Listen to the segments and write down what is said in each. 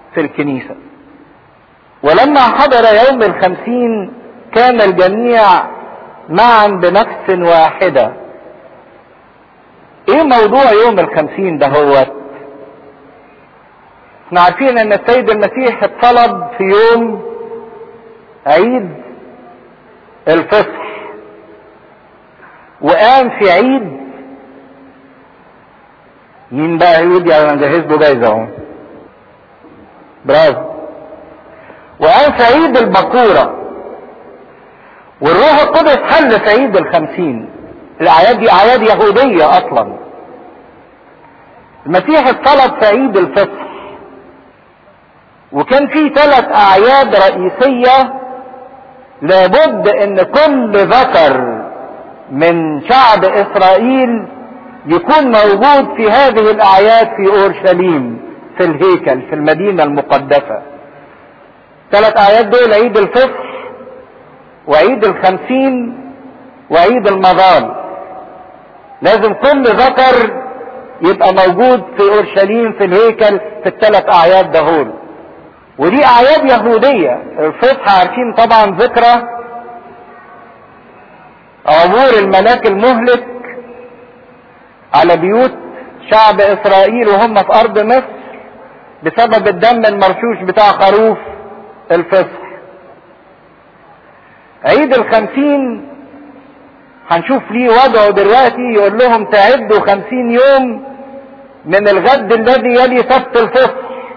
في الكنيسة ولما حضر يوم الخمسين كان الجميع معا بنفس واحدة ايه موضوع يوم الخمسين ده هو احنا عارفين ان السيد المسيح اتصلب في يوم عيد الفصح وقام في عيد مين بقى يقول يعني انا جهز له جايزه اهو برافو وقام في عيد البكوره والروح القدس حل في عيد الخمسين الاعياد دي اعياد يهوديه اصلا المسيح اتصلب في عيد الفصح وكان في ثلاث اعياد رئيسيه لابد ان كل ذكر من شعب اسرائيل يكون موجود في هذه الاعياد في اورشليم في الهيكل في المدينه المقدسه ثلاث اعياد دول عيد الفصح وعيد الخمسين وعيد المظال لازم كل ذكر يبقى موجود في اورشليم في الهيكل في الثلاث اعياد دهول ودي اعياد يهودية الفصح عارفين طبعا ذكرى عبور الملاك المهلك على بيوت شعب اسرائيل وهم في ارض مصر بسبب الدم المرشوش بتاع خروف الفصح عيد الخمسين هنشوف ليه وضعه دلوقتي يقول لهم تعدوا خمسين يوم من الغد الذي يلي سبت الفصح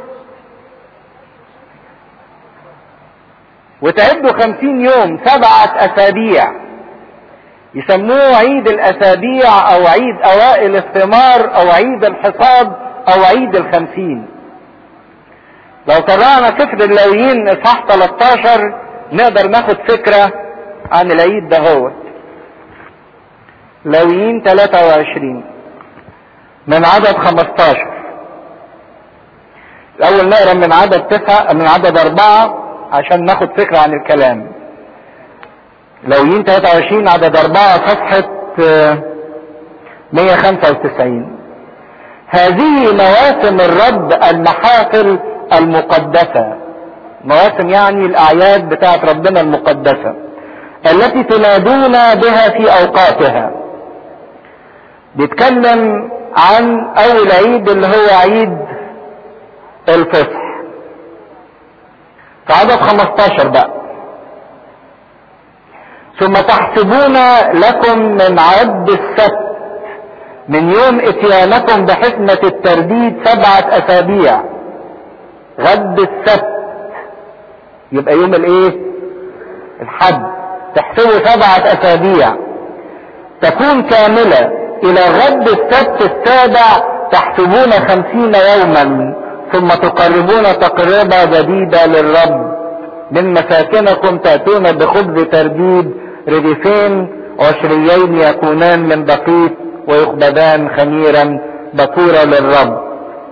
وتعدوا خمسين يوم سبعة أسابيع يسموه عيد الأسابيع أو عيد أوائل الثمار أو عيد الحصاد أو عيد الخمسين لو طلعنا سفر اللاويين إصحاح 13 نقدر ناخد فكرة عن العيد ده هو لاويين 23 من عدد 15 الأول نقرا من عدد تسعة من عدد أربعة عشان ناخد فكرة عن الكلام لويين 23 عدد 4 صفحة 195 هذه مواسم الرب المحافل المقدسة مواسم يعني الأعياد بتاعت ربنا المقدسة التي تنادون بها في أوقاتها بيتكلم عن أول عيد اللي هو عيد الفصح في عدد 15 بقى ثم تحسبون لكم من عد السبت من يوم اتيانكم بحكمة الترديد سبعة اسابيع غد السبت يبقى يوم الايه الحد تحسبوا سبعة اسابيع تكون كاملة الى غد السبت السابع تحسبون خمسين يوما ثم تقربون تقربة جديدة للرب من مساكنكم تأتون بخبز ترديد رغيفين عشريين يكونان من دقيق ويقبضان خميرا بكورة للرب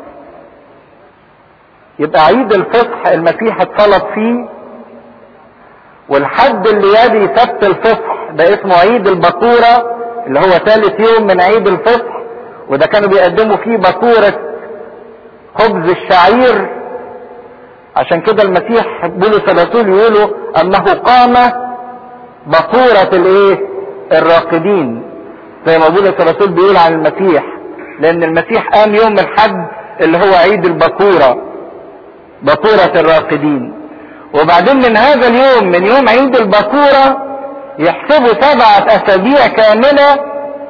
يبقى عيد الفصح المسيح اتصلب فيه والحد اللي يلي سبت الفصح ده اسمه عيد البكورة اللي هو ثالث يوم من عيد الفصح وده كانوا بيقدموا فيه بكورة خبز الشعير عشان كده المسيح بولس الرسول يقولوا انه قام بقورة الايه الراقدين زي ما بولس الرسول بيقول عن المسيح لان المسيح قام يوم الحد اللي هو عيد البكورة بكورة الراقدين وبعدين من هذا اليوم من يوم عيد البكورة يحسبوا سبعة اسابيع كاملة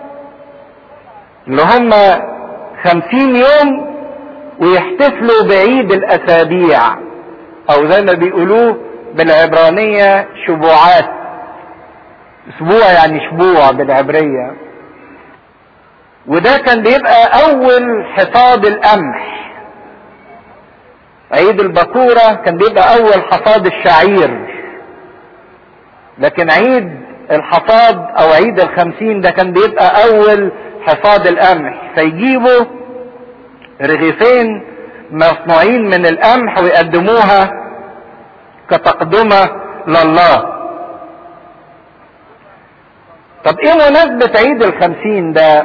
اللي هم خمسين يوم ويحتفلوا بعيد الاسابيع او زي ما بيقولوه بالعبرانية شبوعات اسبوع يعني شبوع بالعبرية وده كان بيبقى اول حصاد القمح عيد البكورة كان بيبقى اول حصاد الشعير لكن عيد الحصاد او عيد الخمسين ده كان بيبقى اول حصاد القمح فيجيبوا رغيفين مصنوعين من القمح ويقدموها كتقدمة لله طب ايه مناسبة عيد الخمسين ده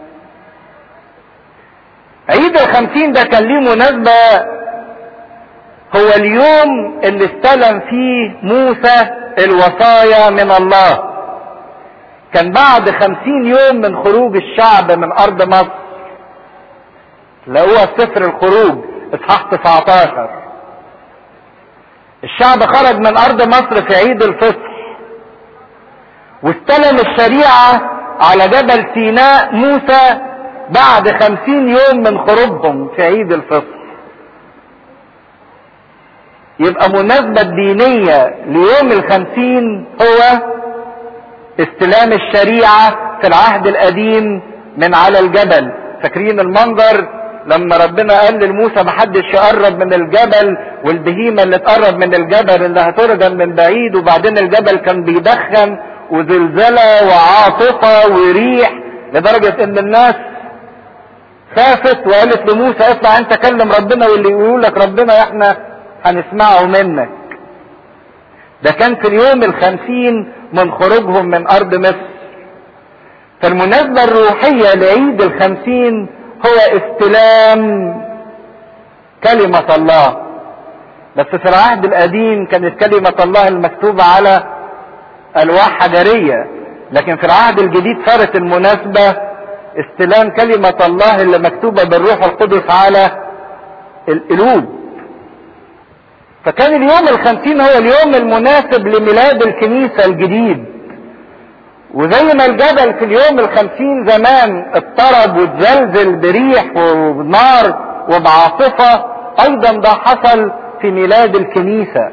عيد الخمسين ده كان ليه مناسبة هو اليوم اللي استلم فيه موسى الوصايا من الله كان بعد خمسين يوم من خروج الشعب من ارض مصر لقوها في سفر الخروج اصحاح 19 الشعب خرج من ارض مصر في عيد الفصح واستلم الشريعة على جبل سيناء موسى بعد خمسين يوم من خروجهم في عيد الفصح يبقى مناسبة دينية ليوم الخمسين هو استلام الشريعة في العهد القديم من على الجبل فاكرين المنظر لما ربنا قال لموسى محدش يقرب من الجبل والبهيمة اللي تقرب من الجبل اللي هترجم من بعيد وبعدين الجبل كان بيدخن وزلزلة وعاصفة وريح لدرجة ان الناس خافت وقالت لموسى اطلع انت كلم ربنا واللي يقول لك ربنا احنا هنسمعه منك ده كان في اليوم الخمسين من خروجهم من ارض مصر فالمناسبة الروحية لعيد الخمسين هو استلام كلمة الله بس في العهد القديم كانت كلمة الله المكتوبة على ألواح حجرية لكن في العهد الجديد صارت المناسبة استلام كلمة الله اللي مكتوبة بالروح القدس على القلوب فكان اليوم الخمسين هو اليوم المناسب لميلاد الكنيسة الجديد وزي ما الجبل في اليوم الخمسين زمان اضطرب واتزلزل بريح وبنار وبعاصفة ايضا ده حصل في ميلاد الكنيسة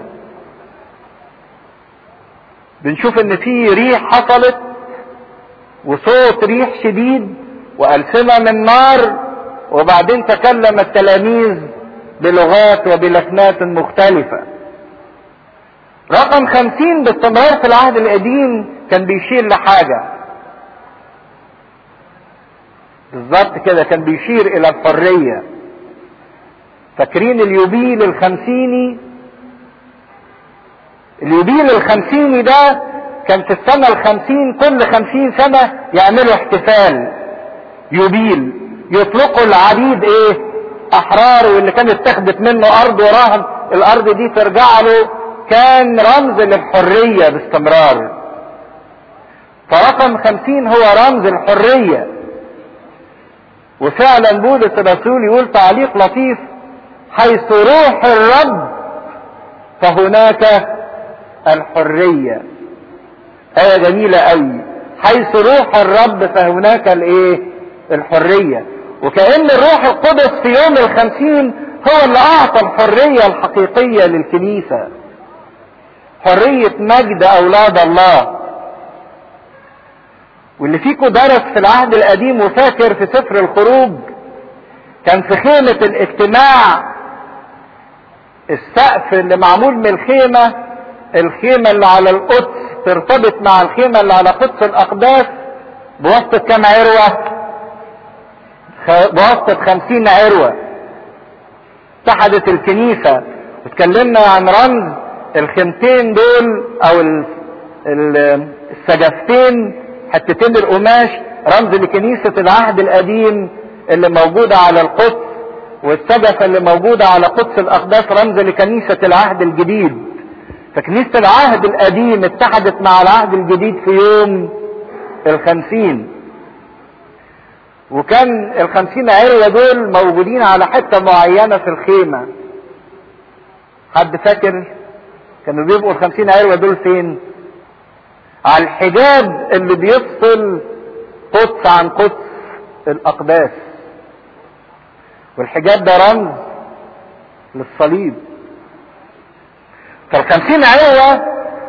بنشوف ان في ريح حصلت وصوت ريح شديد والسنة من نار وبعدين تكلم التلاميذ بلغات وبلسنات مختلفة رقم خمسين باستمرار في العهد القديم كان بيشير لحاجة بالظبط كده كان بيشير الى الحرية فاكرين اليوبيل الخمسيني اليوبيل الخمسيني ده كان في السنة الخمسين كل خمسين سنة يعملوا احتفال يوبيل يطلقوا العبيد ايه احرار واللي كانت اتخذت منه ارض وراهم الارض دي ترجع له كان رمز للحرية باستمرار فرقم خمسين هو رمز الحرية وفعلا بولس الرسول يقول تعليق لطيف حيث روح الرب فهناك الحرية آية جميلة قوي حيث روح الرب فهناك الايه الحرية وكأن الروح القدس في يوم الخمسين هو اللي اعطى الحرية الحقيقية للكنيسة حرية مجد اولاد الله واللي فيكم درس في العهد القديم وفاكر في سفر الخروج كان في خيمة الاجتماع السقف اللي معمول من الخيمة الخيمة اللي على القدس ترتبط مع الخيمة اللي على قدس الأقداس بواسطة كام عروة؟ بواسطة خمسين عروة اتحدت الكنيسة واتكلمنا عن رمز الخيمتين دول او السجفتين حتتين القماش رمز لكنيسة العهد القديم اللي موجودة على القدس والسجفة اللي موجودة على قدس الأقداس رمز لكنيسة العهد الجديد فكنيسة العهد القديم اتحدت مع العهد الجديد في يوم الخمسين وكان الخمسين عروة دول موجودين على حتة معينة في الخيمة حد فاكر كانوا بيبقوا الخمسين عروة دول فين على الحجاب اللي بيفصل قدس عن قدس الأقداس والحجاب ده رمز للصليب فالخمسين عروة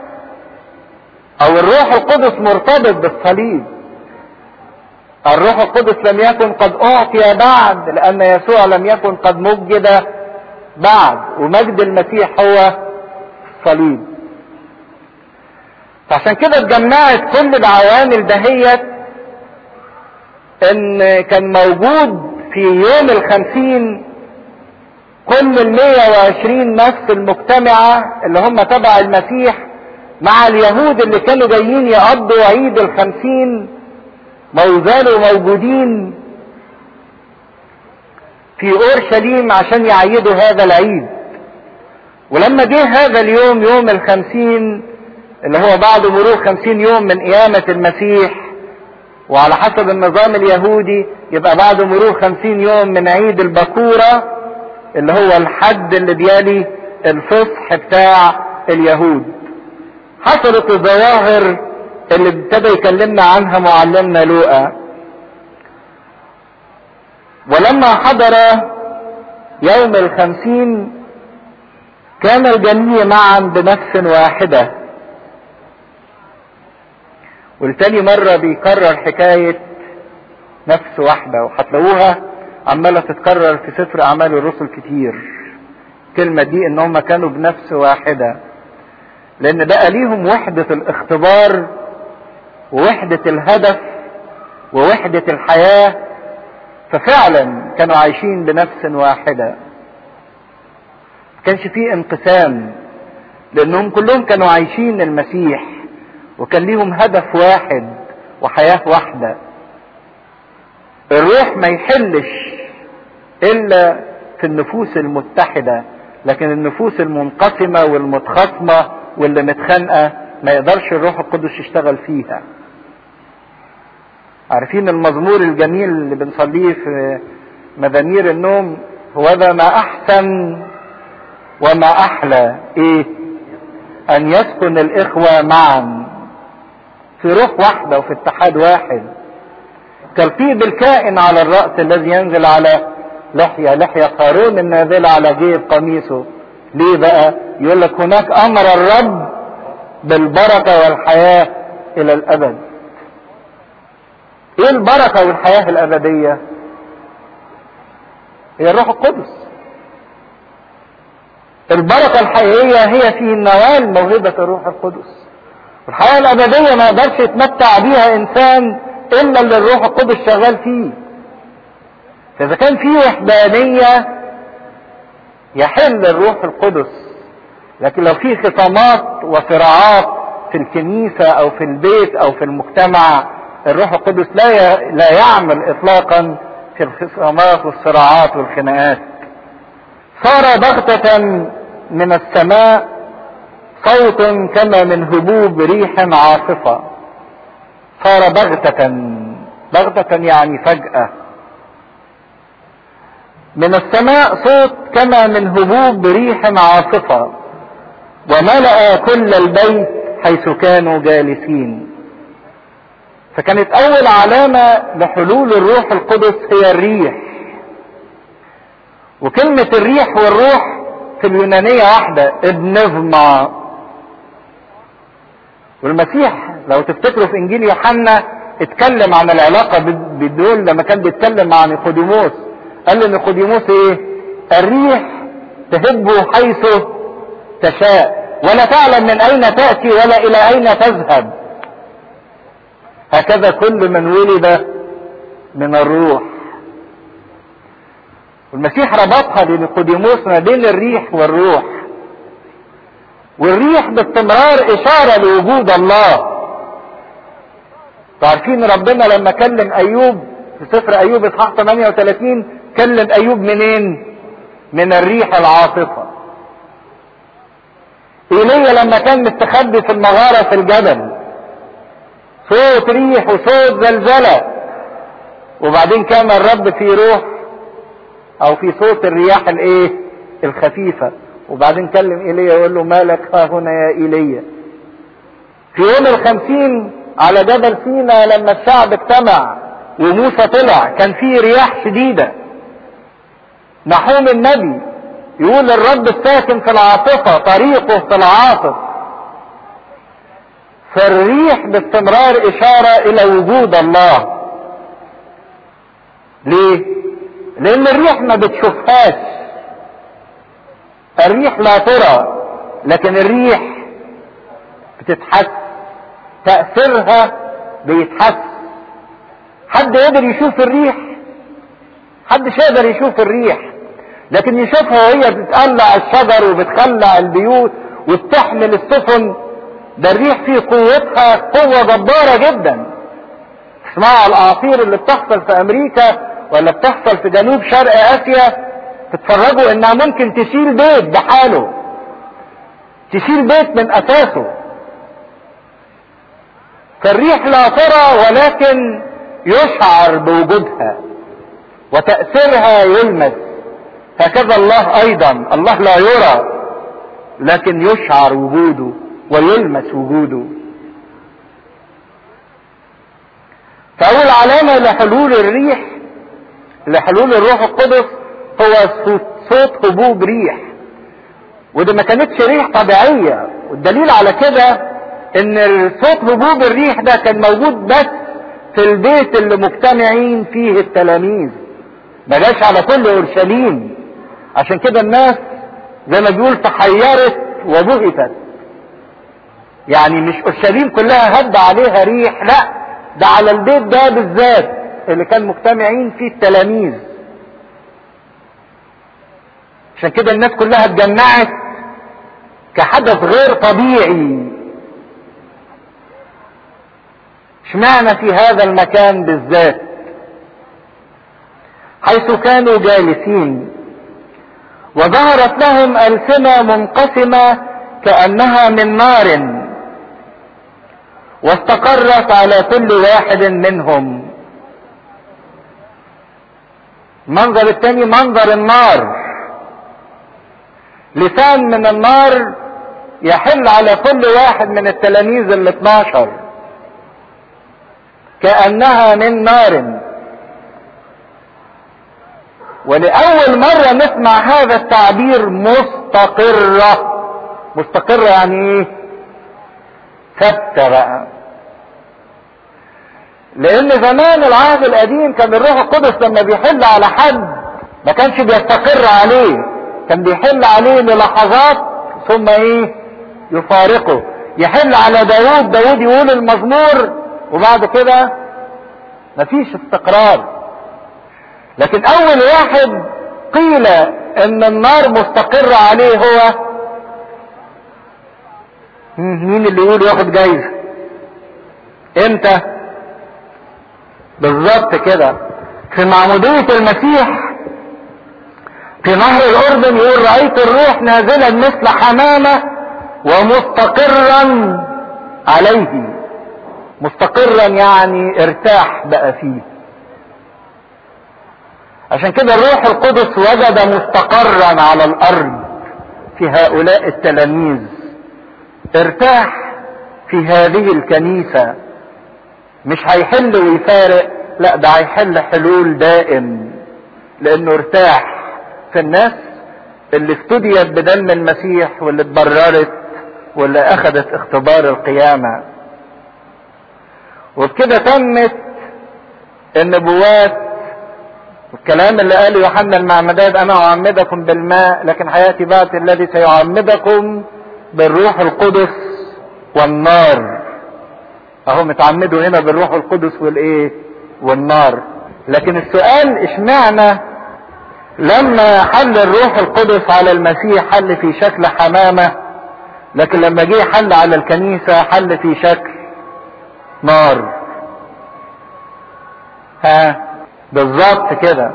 او الروح القدس مرتبط بالصليب الروح القدس لم يكن قد اعطي بعد لان يسوع لم يكن قد مجد بعد ومجد المسيح هو الصليب فعشان كده اتجمعت كل العوامل دهيت ان كان موجود في يوم الخمسين كل المية وعشرين نفس المجتمعة اللي هم تبع المسيح مع اليهود اللي كانوا جايين يقضوا عيد الخمسين موزالوا موجودين في اورشليم عشان يعيدوا هذا العيد ولما جه هذا اليوم يوم الخمسين اللي هو بعد مرور خمسين يوم من قيامة المسيح وعلى حسب النظام اليهودي يبقى بعد مرور خمسين يوم من عيد البكورة اللي هو الحد اللي بيلي الفصح بتاع اليهود حصلت الظواهر اللي ابتدى يكلمنا عنها معلمنا لوقا ولما حضر يوم الخمسين كان الجميع معا بنفس واحدة والتاني مرة بيكرر حكاية نفس واحدة وهتلاقوها عمالة تتكرر في سفر أعمال الرسل كتير الكلمة دي إن هم كانوا بنفس واحدة لأن بقى ليهم وحدة الاختبار ووحدة الهدف ووحدة الحياة ففعلا كانوا عايشين بنفس واحدة ما كانش فيه انقسام لأنهم كلهم كانوا عايشين المسيح وكان ليهم هدف واحد وحياة واحدة الروح ما يحلش إلا في النفوس المتحدة لكن النفوس المنقسمة والمتخاصمة واللي متخانقة ما يقدرش الروح القدس يشتغل فيها عارفين المزمور الجميل اللي بنصليه في مزامير النوم هو ذا ما احسن وما احلى ايه ان يسكن الاخوة معا في روح واحدة وفي اتحاد واحد كالطيب الكائن على الرأس الذي ينزل على لحية لحية قارون النازلة على جيب قميصه ليه بقى يقول لك هناك امر الرب بالبركة والحياة الى الابد ايه البركة والحياة الابدية هي الروح القدس البركة الحقيقية هي في نوال موهبة الروح القدس الحياة الابدية ما يقدرش يتمتع بيها انسان الا اللي الروح القدس شغال فيه فاذا كان في وحدانية يحل الروح القدس لكن لو في خصامات وصراعات في الكنيسة او في البيت او في المجتمع الروح القدس لا لا يعمل اطلاقا في الخصامات والصراعات والخناقات صار بغتة من السماء صوت كما من هبوب ريح عاصفة صار بغتة بغتة يعني فجأة من السماء صوت كما من هبوب ريح عاصفة وملأ كل البيت حيث كانوا جالسين فكانت اول علامة لحلول الروح القدس هي الريح وكلمة الريح والروح في اليونانية واحدة ابنظما والمسيح لو تفتكروا في انجيل يوحنا اتكلم عن العلاقة بدول لما كان بيتكلم مع نيقوديموس قال له نيقوديموس ايه الريح تهب حيث تشاء ولا تعلم من اين تأتي ولا الى اين تذهب هكذا كل من ولد من الروح والمسيح ربطها لنيقوديموس ما بين الريح والروح والريح باستمرار اشاره لوجود الله عارفين ربنا لما كلم ايوب في سفر ايوب اصحاح 38 كلم ايوب منين من الريح العاصفه ايليا لما كان مستخبي في المغاره في الجبل صوت ريح وصوت زلزلة وبعدين كان الرب في روح او في صوت الرياح الايه الخفيفة وبعدين كلم ايليا يقول له مالك ها هنا يا ايليا في يوم الخمسين على جبل سينا لما الشعب اجتمع وموسى طلع كان في رياح شديدة نحوم النبي يقول الرب الساكن في العاصفة طريقه في العاصف فالريح باستمرار اشارة الى وجود الله ليه لان الريح ما بتشوفهاش الريح لا ترى لكن الريح بتتحس تأثيرها بيتحس حد يقدر يشوف الريح حدش يقدر يشوف الريح لكن يشوفها وهي بتقلع الشجر وبتخلع البيوت وبتحمل السفن ده الريح فيه قوتها قوة جبارة جدا اسمعوا الاعاصير اللي بتحصل في امريكا ولا بتحصل في جنوب شرق اسيا تتفرجوا انها ممكن تشيل بيت بحاله تشيل بيت من اساسه فالريح لا ترى ولكن يشعر بوجودها وتأثيرها يلمس هكذا الله ايضا الله لا يرى لكن يشعر وجوده ويلمس وجوده فاول علامة لحلول الريح لحلول الروح القدس هو صوت, صوت هبوب ريح وده ما كانتش ريح طبيعية والدليل على كده ان صوت هبوب الريح ده كان موجود بس في البيت اللي مجتمعين فيه التلاميذ ما جاش على كل اورشليم عشان كده الناس زي ما بيقول تحيرت وبهتت يعني مش اورشليم كلها هد عليها ريح لا ده على البيت ده بالذات اللي كان مجتمعين فيه التلاميذ عشان كده الناس كلها اتجمعت كحدث غير طبيعي اشمعنى في هذا المكان بالذات حيث كانوا جالسين وظهرت لهم ألسنة منقسمة كأنها من نار واستقرت على كل واحد منهم المنظر الثاني منظر النار لسان من النار يحل على كل واحد من التلاميذ ال 12 كأنها من نار ولأول مرة نسمع هذا التعبير مستقرة مستقرة يعني ايه ثابتة بقى لان زمان العهد القديم كان الروح القدس لما بيحل على حد ما كانش بيستقر عليه كان بيحل عليه للحظات ثم ايه يفارقه يحل على داود داود يقول المزمور وبعد كده مفيش استقرار لكن اول واحد قيل ان النار مستقرة عليه هو مين اللي يقول ياخد جايزة امتى بالظبط كده في معمودية المسيح في نهر الاردن يقول رأيت الروح نازلا مثل حمامة ومستقرا عليه مستقرا يعني ارتاح بقى فيه عشان كده الروح القدس وجد مستقرا على الارض في هؤلاء التلاميذ ارتاح في هذه الكنيسة مش هيحل ويفارق لا ده هيحل حلول دائم لانه ارتاح في الناس اللي افتديت بدم المسيح واللي اتبررت واللي اخذت اختبار القيامة وبكده تمت النبوات والكلام اللي قاله يوحنا المعمدان انا اعمدكم بالماء لكن حياتي بعد الذي سيعمدكم بالروح القدس والنار اهو متعمدوا هنا بالروح القدس والايه والنار لكن السؤال اشمعنى لما حل الروح القدس على المسيح حل في شكل حمامة لكن لما جه حل على الكنيسة حل في شكل نار ها بالظبط كده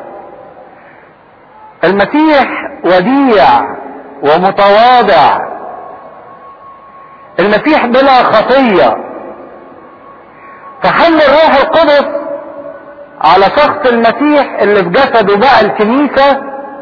المسيح وديع ومتواضع المسيح بلا خطية فحل الروح القدس على شخص المسيح اللي في جسده بقى الكنيسة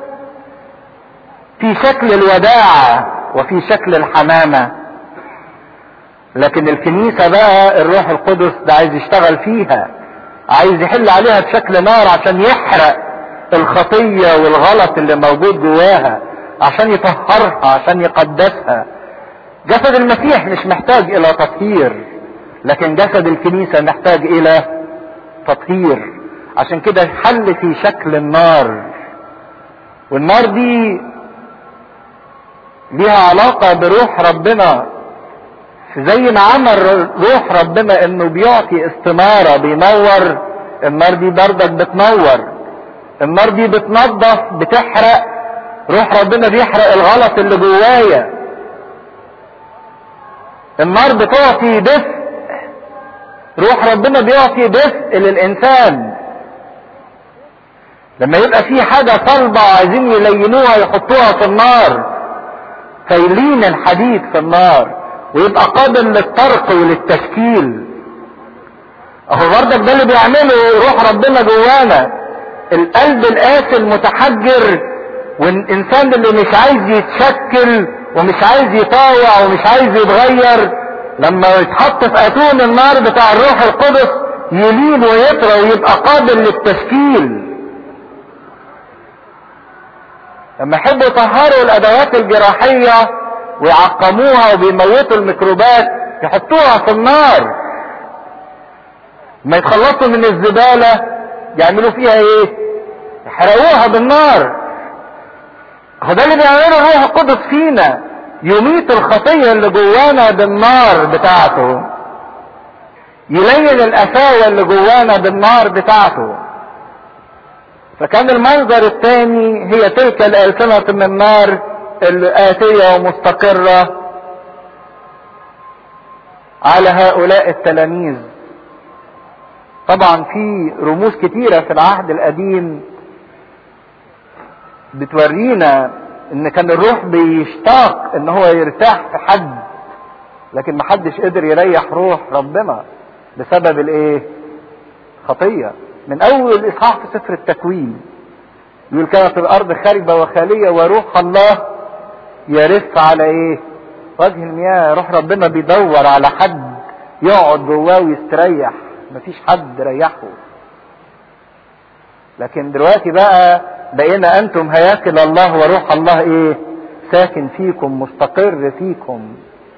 في شكل الوداعة وفي شكل الحمامة لكن الكنيسة بقى الروح القدس ده عايز يشتغل فيها عايز يحل عليها بشكل نار عشان يحرق الخطية والغلط اللي موجود جواها عشان يطهرها عشان يقدسها جسد المسيح مش محتاج الى تطهير لكن جسد الكنيسة محتاج الى تطهير عشان كده حل في شكل النار والنار دي ليها علاقة بروح ربنا زي ما عمل روح ربنا انه بيعطي استنارة بينور النار دي بردك بتنور النار دي بتنظف بتحرق روح ربنا بيحرق الغلط اللي جوايا النار بتعطي دفء روح ربنا بيعطي دفء للانسان لما يبقى في حاجة صلبة عايزين يلينوها يحطوها في النار فيلين الحديد في النار ويبقى قابل للطرق وللتشكيل اهو بردك ده اللي بيعمله روح ربنا جوانا القلب القاسي المتحجر والانسان اللي مش عايز يتشكل ومش عايز يطاوع ومش عايز يتغير لما يتحط في اتون النار بتاع الروح القدس يلين ويطرى ويبقى قابل للتشكيل لما يحبوا يطهروا الادوات الجراحية ويعقموها وبيموتوا الميكروبات يحطوها في النار ما يتخلصوا من الزبالة يعملوا فيها ايه يحرقوها بالنار هو ده اللي بيعمله الروح القدس فينا يميت الخطية اللي جوانا بالنار بتاعته يلين القساوة اللي جوانا بالنار بتاعته فكان المنظر الثاني هي تلك الألسنة من النار الآتية ومستقرة على هؤلاء التلاميذ طبعا في رموز كتيرة في العهد القديم بتورينا ان كان الروح بيشتاق ان هو يرتاح في حد لكن محدش قدر يريح روح ربنا بسبب الايه خطية من اول اصحاح في سفر التكوين يقول كانت الارض خاربة وخالية وروح الله يرف على ايه وجه المياه روح ربنا بيدور على حد يقعد جواه ويستريح مفيش حد ريحه لكن دلوقتي بقى بقينا انتم هياكل الله وروح الله ايه ساكن فيكم مستقر فيكم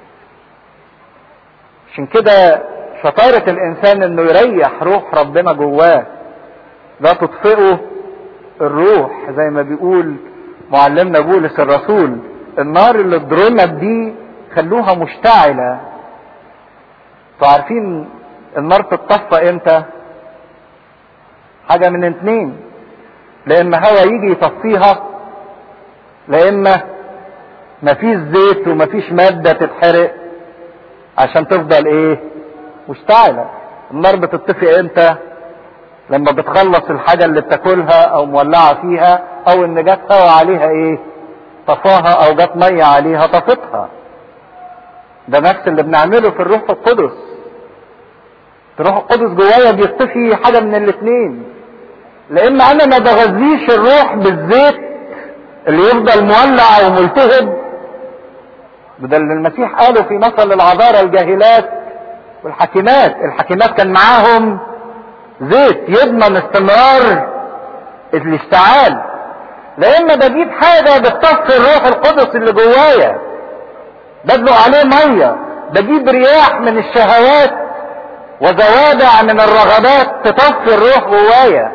عشان كده شطارة الانسان انه يريح روح ربنا جواه لا تطفئه الروح زي ما بيقول معلمنا بولس الرسول النار اللي اتضرمت دي خلوها مشتعلة انتوا عارفين النار تتصفى امتى حاجة من اتنين لا اما هوا يجي يطفيها لا اما مفيش زيت ومفيش مادة تتحرق عشان تفضل ايه مشتعلة النار بتطفي امتى لما بتخلص الحاجة اللي بتاكلها او مولعة فيها او ان جت هوا عليها ايه طفاها او جت مية عليها طفتها ده نفس اللي بنعمله في الروح القدس الروح القدس جوايا بيطفي حاجة من الاتنين لان انا ما بغذيش الروح بالزيت اللي يفضل مولع وملتهب بدل المسيح قاله في مثل العذارى الجاهلات والحكيمات الحكيمات كان معاهم زيت يضمن استمرار الاشتعال لان بجيب حاجه بتطفي الروح القدس اللي جوايا بدلق عليه ميه بجيب رياح من الشهوات وزوابع من الرغبات تطفي الروح جوايا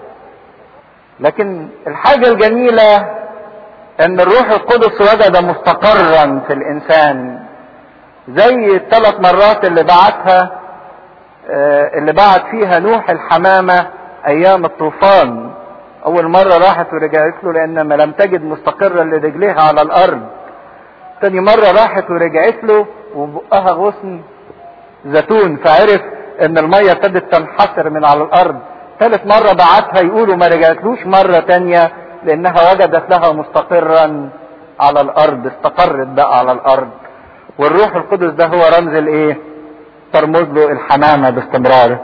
لكن الحاجة الجميلة ان الروح القدس وجد مستقرا في الانسان زي الثلاث مرات اللي بعتها اللي بعت فيها نوح الحمامة ايام الطوفان اول مرة راحت ورجعت له لانما لم تجد مستقرا لرجليها على الارض تاني مرة راحت ورجعت له وبقها غصن زيتون فعرف ان المية ابتدت تنحسر من على الارض ثالث مرة بعتها يقولوا ما رجعتلوش مرة تانية لانها وجدت لها مستقرا على الارض استقرت بقى على الارض والروح القدس ده هو رمز الايه ترمز له الحمامة باستمرار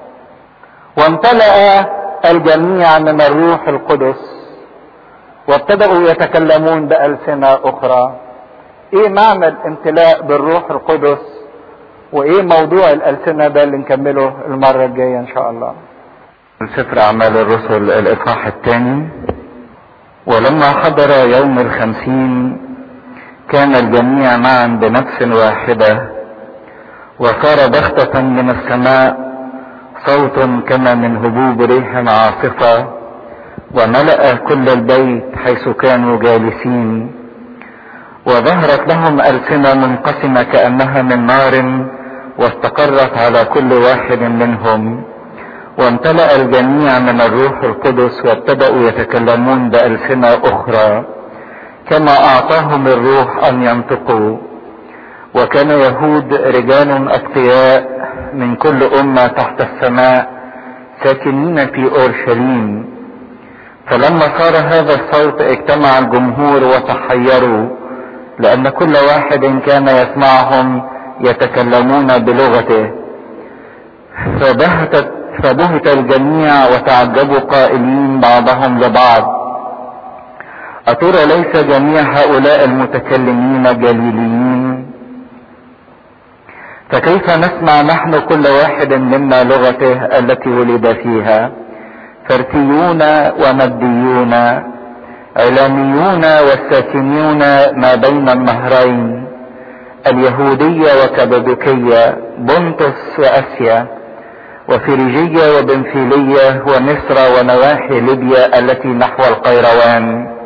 وامتلأ الجميع من الروح القدس وابتدأوا يتكلمون بألسنة أخرى ايه معنى الامتلاء بالروح القدس وايه موضوع الألسنة ده اللي نكمله المرة الجاية ان شاء الله سفر أعمال الرسل الإصحاح الثاني ولما حضر يوم الخمسين كان الجميع معا بنفس واحدة وصار بغتة من السماء صوت كما من هبوب ريح عاصفة وملأ كل البيت حيث كانوا جالسين وظهرت لهم ألسنة منقسمة كأنها من نار واستقرت على كل واحد منهم وامتلأ الجميع من الروح القدس وابتدأوا يتكلمون بألسنة أخرى كما أعطاهم الروح أن ينطقوا وكان يهود رجال أتقياء من كل أمة تحت السماء ساكنين في أورشليم فلما صار هذا الصوت اجتمع الجمهور وتحيروا لأن كل واحد كان يسمعهم يتكلمون بلغته فبهتت فبهت الجميع وتعجبوا قائلين بعضهم لبعض أترى ليس جميع هؤلاء المتكلمين جليليين فكيف نسمع نحن كل واحد منا لغته التي ولد فيها فرتيون ومديون علاميون والساكنون ما بين النهرين اليهودية وكبدوكية بنطس وأسيا وفريجية وبنفيلية ومصر ونواحي ليبيا التي نحو القيروان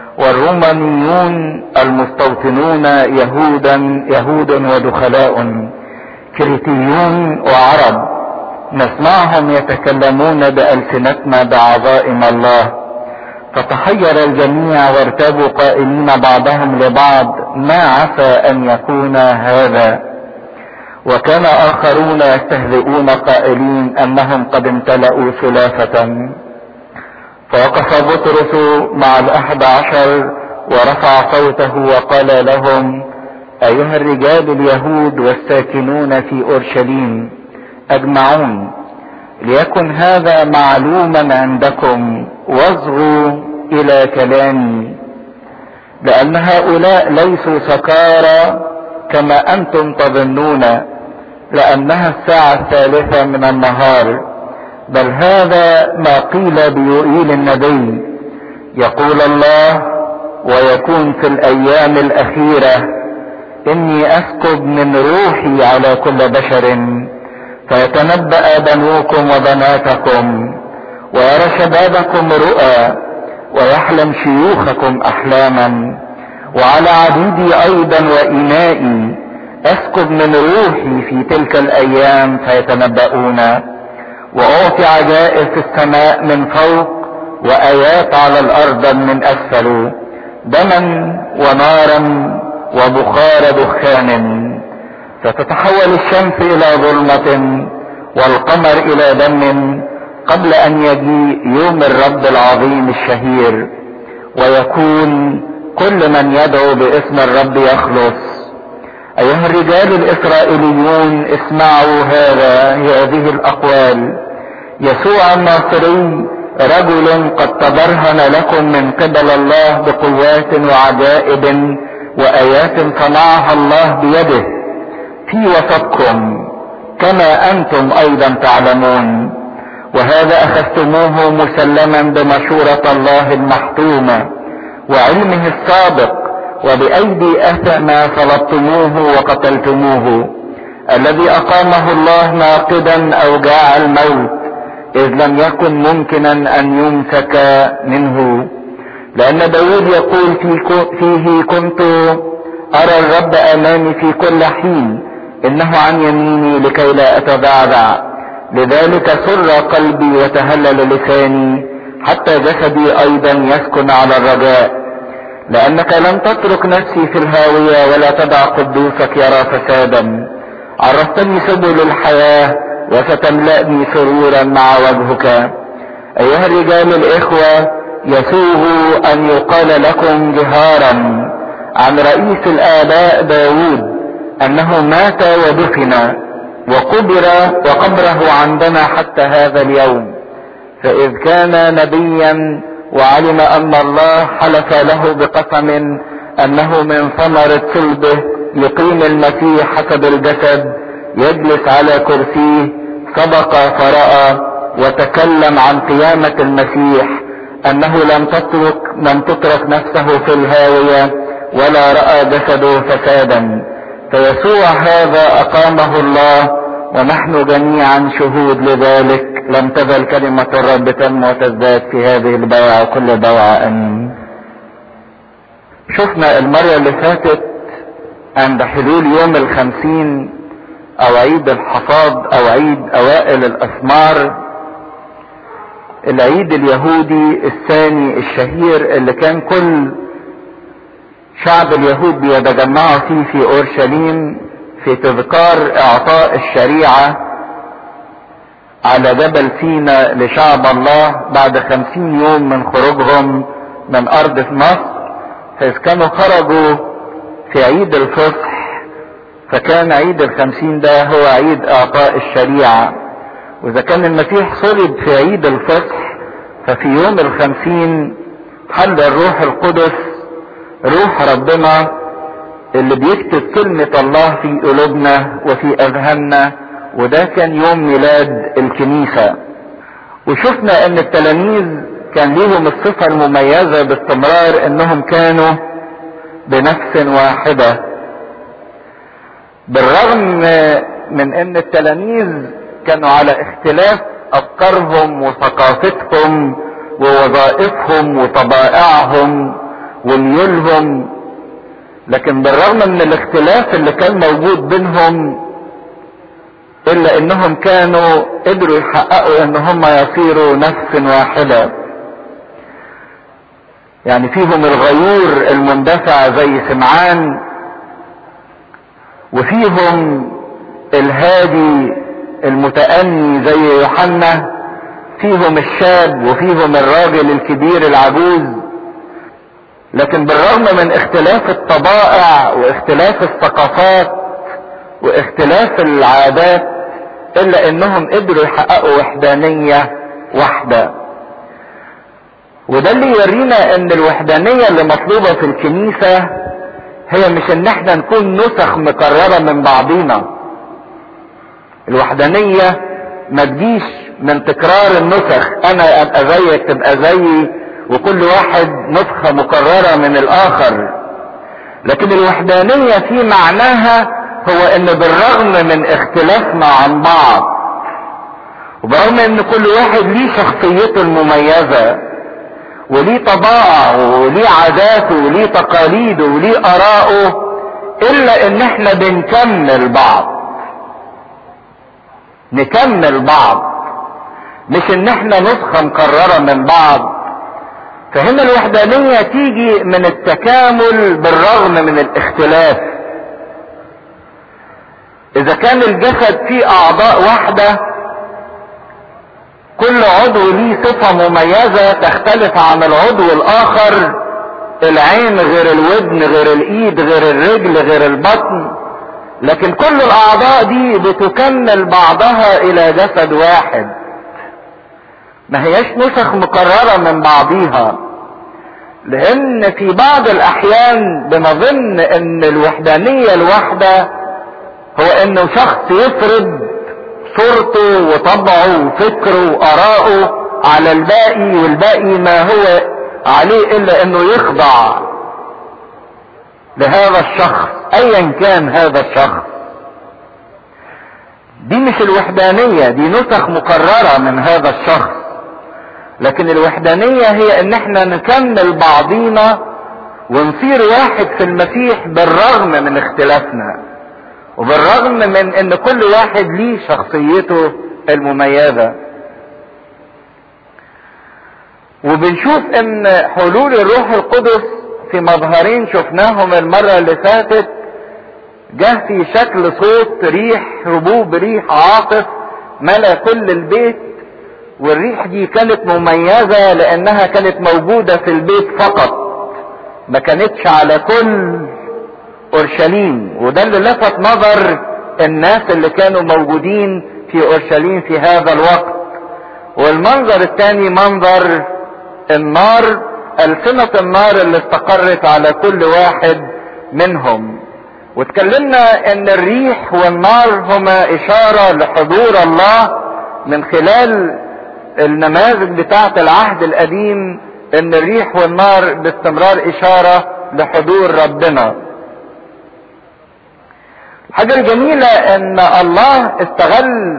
والرومانيون المستوطنون يهودا يهود ودخلاء كريتيون وعرب نسمعهم يتكلمون بألسنتنا بعظائم الله فتحير الجميع وارتابوا قائلين بعضهم لبعض ما عسى ان يكون هذا وكان اخرون يستهزئون قائلين انهم قد امتلأوا ثلاثة فوقف بطرس مع الاحد عشر ورفع صوته وقال لهم ايها الرجال اليهود والساكنون في اورشليم اجمعون ليكن هذا معلوما عندكم واصغوا الى كلامي لان هؤلاء ليسوا سكارى كما انتم تظنون لانها الساعة الثالثة من النهار بل هذا ما قيل بيوئيل النبي يقول الله ويكون في الايام الاخيرة اني اسكب من روحي على كل بشر فيتنبأ بنوكم وبناتكم ويرى شبابكم رؤى ويحلم شيوخكم احلاما وعلى عبيدي ايضا وانائي اسكب من روحي في تلك الايام فيتنبؤون واعطي عجائب في السماء من فوق وايات على الارض من اسفل دما ونارا وبخار دخان فتتحول الشمس الى ظلمة والقمر الى دم قبل ان يجيء يوم الرب العظيم الشهير ويكون كل من يدعو باسم الرب يخلص ايها الرجال الاسرائيليون اسمعوا هذا هذه الاقوال يسوع الناصري رجل قد تبرهن لكم من قبل الله بقوات وعجائب وايات صنعها الله بيده في وسطكم كما انتم ايضا تعلمون وهذا اخذتموه مسلما بمشورة الله المحتومة وعلمه السابق وبايدي اثم صلبتموه وقتلتموه الذي اقامه الله ناقدا اوجاع الموت اذ لم يكن ممكنا ان يمسك منه لان داود يقول فيه كنت ارى الرب امامي في كل حين انه عن يميني لكي لا اتبعبع لذلك سر قلبي وتهلل لساني حتى جسدي ايضا يسكن على الرجاء لانك لن تترك نفسي في الهاوية ولا تدع قدوسك يرى فسادا عرفتني سبل الحياة وستملأني سرورا مع وجهك ايها الرجال الاخوة يسوغ ان يقال لكم جهارا عن رئيس الاباء داود انه مات ودفن وقبر وقبره عندنا حتى هذا اليوم فاذ كان نبيا وعلم ان الله حلف له بقسم انه من ثمرة صلبه يقيم المسيح حسب الجسد يجلس على كرسيه سبق فرأى وتكلم عن قيامة المسيح انه لم تترك لم تترك نفسه في الهاوية ولا رأى جسده فسادا فيسوع هذا اقامه الله ونحن جميعا شهود لذلك لم تزل كلمة الرب تنمو وتزداد في هذه البيعة كل بيعة امين شفنا المرة اللي فاتت عند حلول يوم الخمسين او عيد الحصاد او عيد اوائل الاسمار العيد اليهودي الثاني الشهير اللي كان كل شعب اليهود بيتجمعوا فيه في اورشليم في تذكار اعطاء الشريعة على جبل سينا لشعب الله بعد خمسين يوم من خروجهم من ارض مصر فاذ كانوا خرجوا في عيد الفصح فكان عيد الخمسين ده هو عيد اعطاء الشريعة واذا كان المسيح صلب في عيد الفصح ففي يوم الخمسين حل الروح القدس روح ربنا اللي بيكتب كلمة الله في قلوبنا وفي اذهاننا وده كان يوم ميلاد الكنيسة وشفنا ان التلاميذ كان ليهم الصفة المميزة باستمرار انهم كانوا بنفس واحدة بالرغم من ان التلاميذ كانوا على اختلاف افكارهم وثقافتهم ووظائفهم وطبائعهم وميولهم لكن بالرغم من الاختلاف اللي كان موجود بينهم الا انهم كانوا قدروا يحققوا ان هم يصيروا نفس واحدة يعني فيهم الغيور المندفع زي سمعان وفيهم الهادي المتأني زي يوحنا فيهم الشاب وفيهم الراجل الكبير العجوز لكن بالرغم من اختلاف الطبائع واختلاف الثقافات واختلاف العادات الا انهم قدروا يحققوا وحدانية واحدة وده اللي يورينا ان الوحدانية اللي مطلوبة في الكنيسة هي مش ان احنا نكون نسخ مكررة من بعضينا الوحدانية ما تجيش من تكرار النسخ انا ابقى زيك تبقى زيي وكل واحد نسخة مكررة من الاخر لكن الوحدانية في معناها هو ان بالرغم من اختلافنا عن بعض وبرغم ان كل واحد ليه شخصيته المميزة وليه طباعه وليه عاداته وليه تقاليده وليه اراءه الا ان احنا بنكمل بعض نكمل بعض مش ان احنا نسخة مكررة من بعض فهنا الوحدانية تيجي من التكامل بالرغم من الاختلاف اذا كان الجسد فيه اعضاء واحدة كل عضو ليه صفة مميزة تختلف عن العضو الاخر العين غير الودن غير الايد غير الرجل غير البطن لكن كل الاعضاء دي بتكمل بعضها الى جسد واحد ما هياش نسخ مكررة من بعضيها لان في بعض الاحيان بنظن ان الوحدانية الواحدة هو انه شخص يفرض صورته وطبعه وفكره وارائه على الباقي والباقي ما هو عليه الا انه يخضع لهذا الشخص ايا كان هذا الشخص دي مش الوحدانية دي نسخ مكررة من هذا الشخص لكن الوحدانية هي ان احنا نكمل بعضينا ونصير واحد في المسيح بالرغم من اختلافنا وبالرغم من ان كل واحد ليه شخصيته المميزة وبنشوف ان حلول الروح القدس في مظهرين شفناهم المرة اللي فاتت جه في شكل صوت ريح هبوب ريح عاصف ملا كل البيت والريح دي كانت مميزة لانها كانت موجودة في البيت فقط ما كانتش على كل اورشليم وده اللي لفت نظر الناس اللي كانوا موجودين في اورشليم في هذا الوقت والمنظر الثاني منظر النار ألسنة النار اللي استقرت على كل واحد منهم واتكلمنا ان الريح والنار هما اشارة لحضور الله من خلال النماذج بتاعة العهد القديم ان الريح والنار باستمرار اشارة لحضور ربنا الحاجة الجميلة ان الله استغل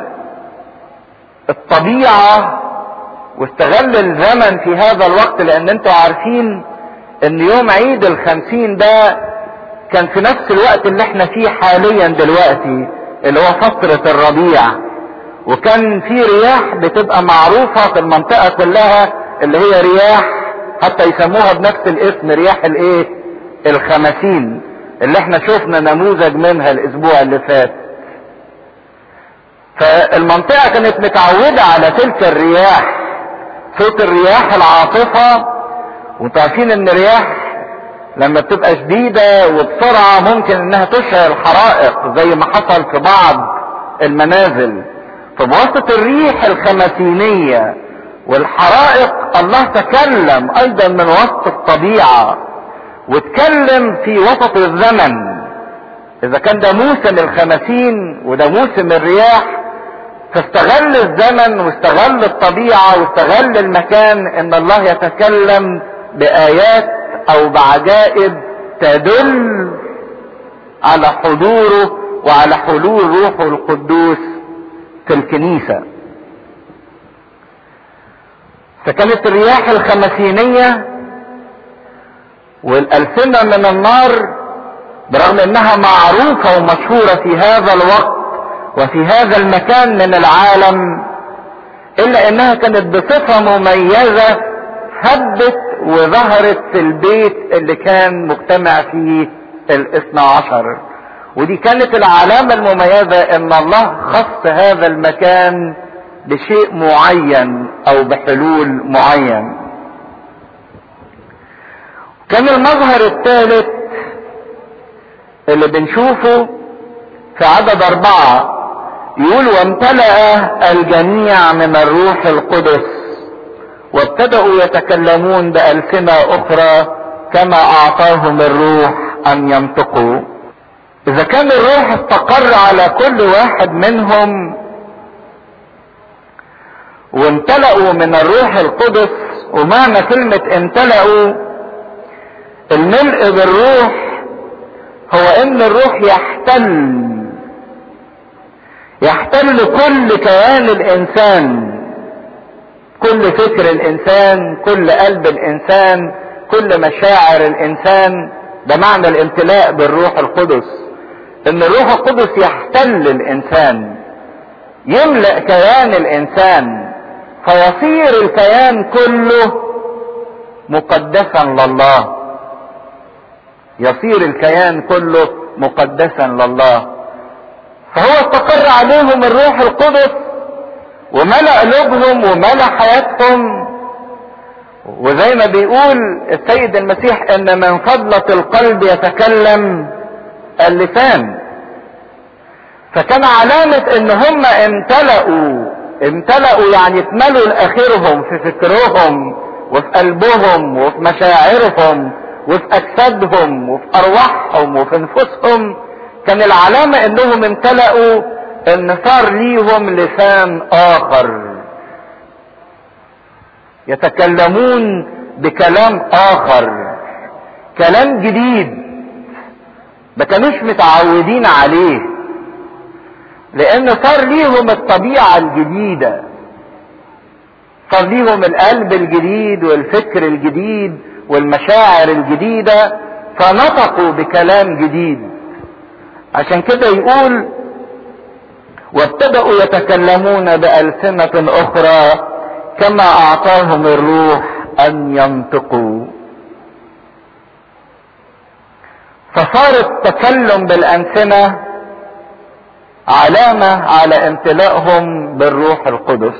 الطبيعة واستغل الزمن في هذا الوقت لان انتوا عارفين ان يوم عيد الخمسين ده كان في نفس الوقت اللي احنا فيه حاليا دلوقتي اللي هو فترة الربيع وكان في رياح بتبقى معروفة في المنطقة كلها اللي هي رياح حتى يسموها بنفس الاسم رياح الايه الخمسين اللي احنا شفنا نموذج منها الاسبوع اللي فات فالمنطقة كانت متعودة على تلك الرياح صوت الرياح العاصفة وانتوا عارفين ان رياح لما بتبقى شديدة وبسرعة ممكن انها تشعل حرائق زي ما حصل في بعض المنازل فبواسطة الريح الخمسينية والحرائق الله تكلم ايضا من وسط الطبيعة واتكلم في وسط الزمن اذا كان ده موسم الخمسين وده موسم الرياح فاستغل الزمن واستغل الطبيعة واستغل المكان ان الله يتكلم بآيات او بعجائب تدل على حضوره وعلى حلول روحه القدوس في الكنيسة فكانت الرياح الخمسينية والألسنة من النار برغم انها معروفة ومشهورة في هذا الوقت وفي هذا المكان من العالم الا انها كانت بصفة مميزة هبت وظهرت في البيت اللي كان مجتمع فيه الاثنى عشر ودي كانت العلامة المميزة ان الله خص هذا المكان بشيء معين او بحلول معين كان المظهر الثالث اللي بنشوفه في عدد اربعة يقول وامتلأ الجميع من الروح القدس وابتدأوا يتكلمون بألسنة أخرى كما أعطاهم الروح أن ينطقوا إذا كان الروح استقر على كل واحد منهم وامتلأوا من الروح القدس ومعنى كلمة امتلأوا الملء بالروح هو ان الروح يحتل يحتل كل كيان الانسان كل فكر الانسان كل قلب الانسان كل مشاعر الانسان ده معنى الامتلاء بالروح القدس ان الروح القدس يحتل الانسان يملأ كيان الانسان فيصير الكيان كله مقدسا لله يصير الكيان كله مقدسا لله فهو استقر عليهم الروح القدس وملأ قلوبهم وملأ حياتهم وزي ما بيقول السيد المسيح ان من فضلة القلب يتكلم اللسان فكان علامة ان هم امتلأوا امتلأوا يعني اتملوا لاخرهم في فكرهم وفي قلبهم وفي مشاعرهم وفي اجسادهم وفي ارواحهم وفي انفسهم كان العلامة انهم امتلأوا ان صار ليهم لسان اخر يتكلمون بكلام اخر كلام جديد ما كانوش متعودين عليه لان صار ليهم الطبيعة الجديدة صار ليهم القلب الجديد والفكر الجديد والمشاعر الجديدة فنطقوا بكلام جديد عشان كده يقول وابتدأوا يتكلمون بألسنة أخرى كما أعطاهم الروح أن ينطقوا فصار التكلم بالألسنة علامة على امتلائهم بالروح القدس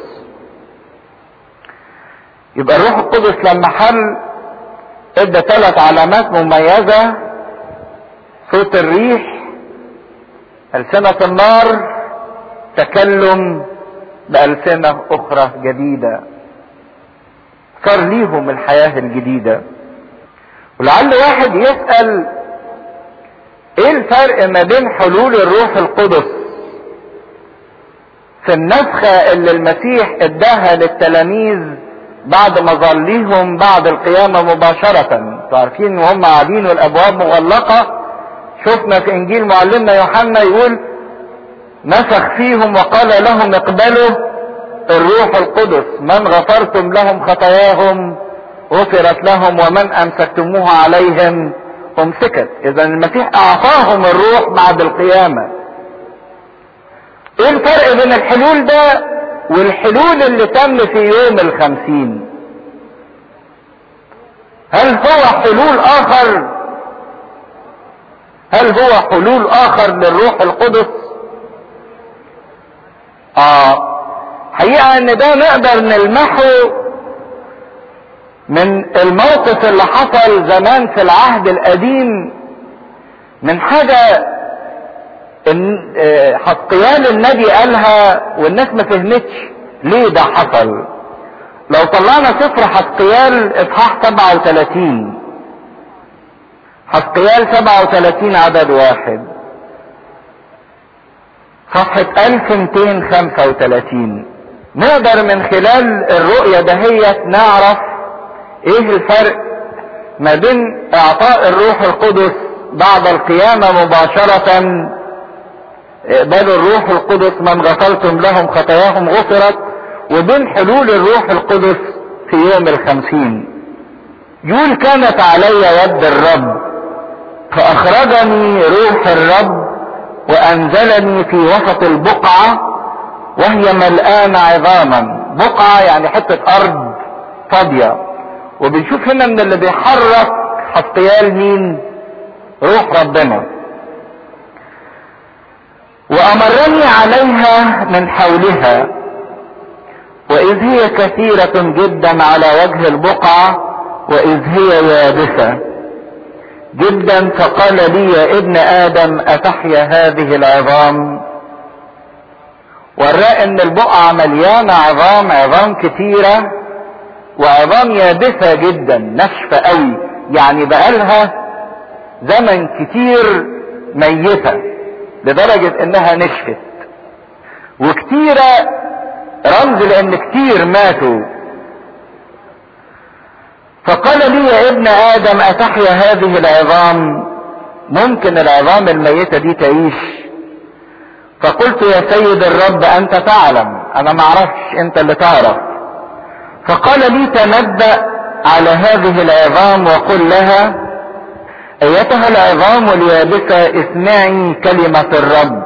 يبقى الروح القدس لما حل ادى ثلاث علامات مميزة صوت الريح ألسنة النار تكلم بألسنة أخرى جديدة صار ليهم الحياة الجديدة ولعل واحد يسأل ايه الفرق ما بين حلول الروح القدس في النفخة اللي المسيح اداها للتلاميذ بعد ما ظليهم بعد القيامة مباشرة انتوا عارفين وهم قاعدين والابواب مغلقة شفنا في انجيل معلمنا يوحنا يقول نفخ فيهم وقال لهم اقبلوا الروح القدس من غفرتم لهم خطاياهم غفرت لهم ومن امسكتموها عليهم امسكت اذا المسيح اعطاهم الروح بعد القيامة ايه الفرق بين الحلول ده والحلول اللي تم في يوم الخمسين هل هو حلول اخر هل هو حلول اخر للروح القدس اه حقيقة ان ده نقدر نلمحه من الموقف اللي حصل زمان في العهد القديم من حاجة ان حسقيال النبي قالها والناس ما فهمتش ليه ده حصل لو طلعنا سفر حسقيال اصحاح 37 حسقيال 37 عدد واحد صفحة 1235 نقدر من خلال الرؤية دهيت نعرف ايه الفرق ما بين اعطاء الروح القدس بعد القيامة مباشرة اقبلوا الروح القدس من غفلتم لهم خطاياهم غفرت وبين حلول الروح القدس في يوم الخمسين يقول كانت علي يد الرب فاخرجني روح الرب وانزلني في وسط البقعة وهي ملآنة عظاما بقعة يعني حتة ارض فاضية وبنشوف هنا من اللي بيحرك حسقيال مين روح ربنا وامرني عليها من حولها واذ هي كثيرة جدا على وجه البقعة واذ هي يابسة جدا فقال لي يا ابن ادم اتحيا هذه العظام وراه ان البقعة مليانة عظام عظام كتيرة وعظام يابسة جدا ناشفة قوي يعني بقالها زمن كتير ميتة لدرجة انها نشفت وكتيرة رمز لان كتير ماتوا فقال لي يا ابن ادم اتحيا هذه العظام ممكن العظام الميتة دي تعيش فقلت يا سيد الرب انت تعلم انا معرفش انت اللي تعرف فقال لي تنبأ على هذه العظام وقل لها ايتها العظام اليابسة اسمعي كلمة الرب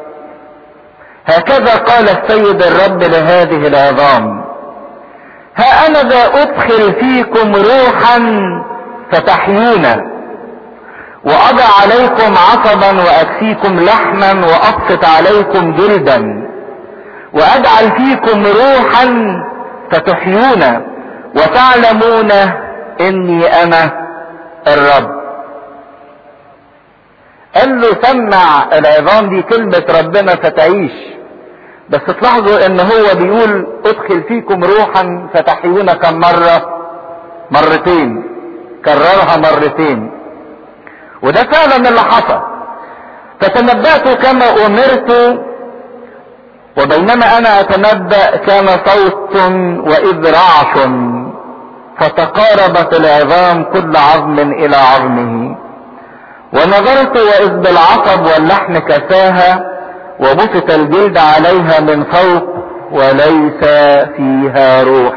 هكذا قال السيد الرب لهذه العظام ها انا ذا ادخل فيكم روحا فتحيون واضع عليكم عصبا واكسيكم لحما وابسط عليكم جلدا واجعل فيكم روحا فتحيون وتعلمون اني انا الرب قال له سمع العظام دي كلمة ربنا فتعيش بس تلاحظوا ان هو بيقول ادخل فيكم روحا فتحيون كم مرة مرتين كررها مرتين وده فعلا اللي حصل فتنبأت كما امرت وبينما انا اتنبأ كان صوت واذ رعش فتقاربت العظام كل عظم الى عظمه ونظرت واذ بالعصب واللحم كساها وبسط الجلد عليها من فوق وليس فيها روح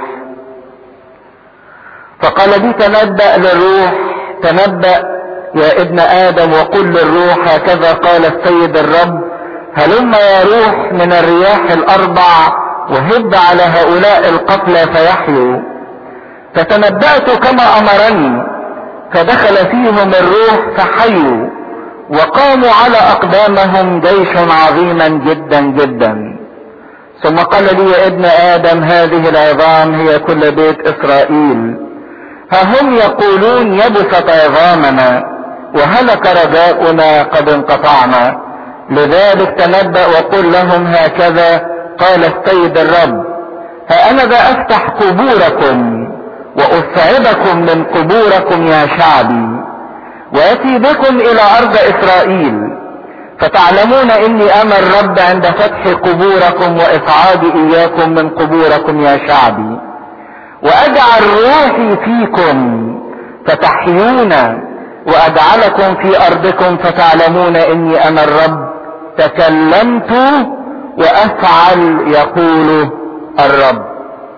فقال لي تنبأ للروح تنبأ يا ابن ادم وقل للروح هكذا قال السيد الرب هلم يا روح من الرياح الاربع وهب على هؤلاء القتلى فيحيوا فتنبأت كما امرني فدخل فيهم الروح فحيوا وقاموا على اقدامهم جيش عظيما جدا جدا ثم قال لي يا ابن ادم هذه العظام هي كل بيت اسرائيل ها هم يقولون يبست عظامنا وهلك رجاؤنا قد انقطعنا لذلك تنبأ وقل لهم هكذا قال السيد الرب ها انا ذا افتح قبوركم واصعدكم من قبوركم يا شعبي واتي بكم الى ارض اسرائيل فتعلمون اني انا الرب عند فتح قبوركم واصعادي اياكم من قبوركم يا شعبي واجعل روحي فيكم فتحيون واجعلكم في ارضكم فتعلمون اني انا الرب تكلمت وافعل يقول الرب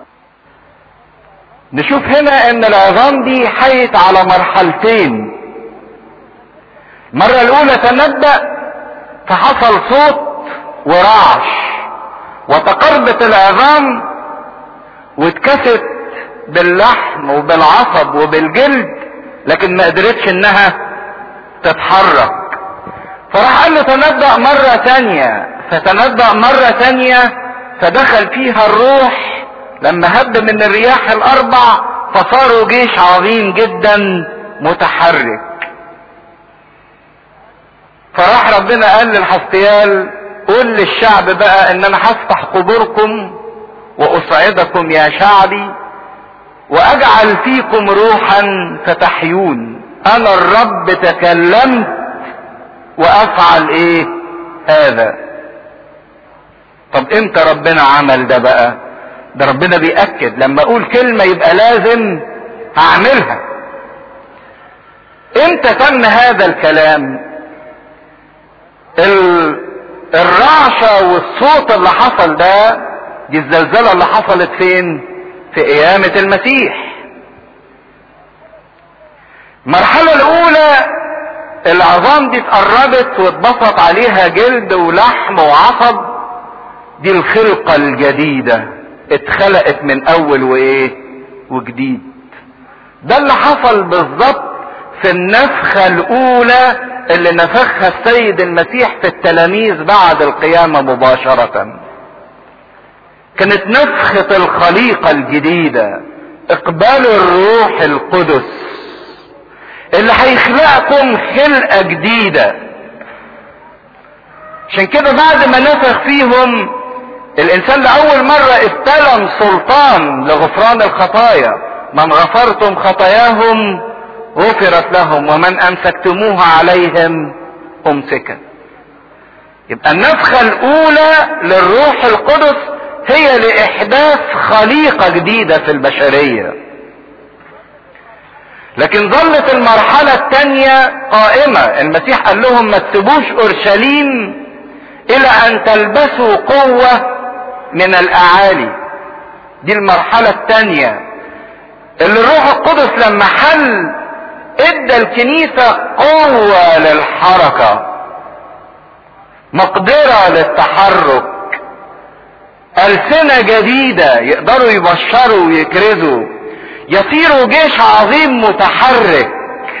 نشوف هنا ان العظام دي حيت على مرحلتين المرة الاولى تنبأ فحصل صوت ورعش وتقربت العظام واتكست باللحم وبالعصب وبالجلد لكن ما قدرتش انها تتحرك فراح قال له تنبأ مرة تانية فتنبأ مرة تانية فدخل فيها الروح لما هب من الرياح الاربع فصاروا جيش عظيم جدا متحرك فراح ربنا قال للحسقيال قول للشعب بقى ان انا هفتح قبوركم واصعدكم يا شعبي واجعل فيكم روحا فتحيون انا الرب تكلمت وافعل ايه هذا طب امتى ربنا عمل ده بقى ده ربنا بيأكد لما اقول كلمة يبقى لازم هعملها امتى تم هذا الكلام الرعشة والصوت اللي حصل ده دي الزلزلة اللي حصلت فين في قيامة المسيح المرحلة الاولى العظام دي اتقربت واتبسط عليها جلد ولحم وعصب دي الخلقة الجديدة اتخلقت من اول وايه وجديد ده اللي حصل بالظبط في النفخة الاولى اللي نفخها السيد المسيح في التلاميذ بعد القيامة مباشرة كانت نفخة الخليقة الجديدة اقبال الروح القدس اللي هيخلقكم خلقة جديدة عشان كده بعد ما نفخ فيهم الانسان لاول مرة استلم سلطان لغفران الخطايا من غفرتم خطاياهم غفرت لهم ومن امسكتموها عليهم امسكت يبقى النفخة الاولى للروح القدس هي لاحداث خليقة جديدة في البشرية لكن ظلت المرحلة الثانية قائمة المسيح قال لهم ما تسيبوش اورشليم الى ان تلبسوا قوة من الاعالي دي المرحلة الثانية اللي الروح القدس لما حل ادى الكنيسة قوة للحركة مقدرة للتحرك ألسنة جديدة يقدروا يبشروا ويكرزوا يصيروا جيش عظيم متحرك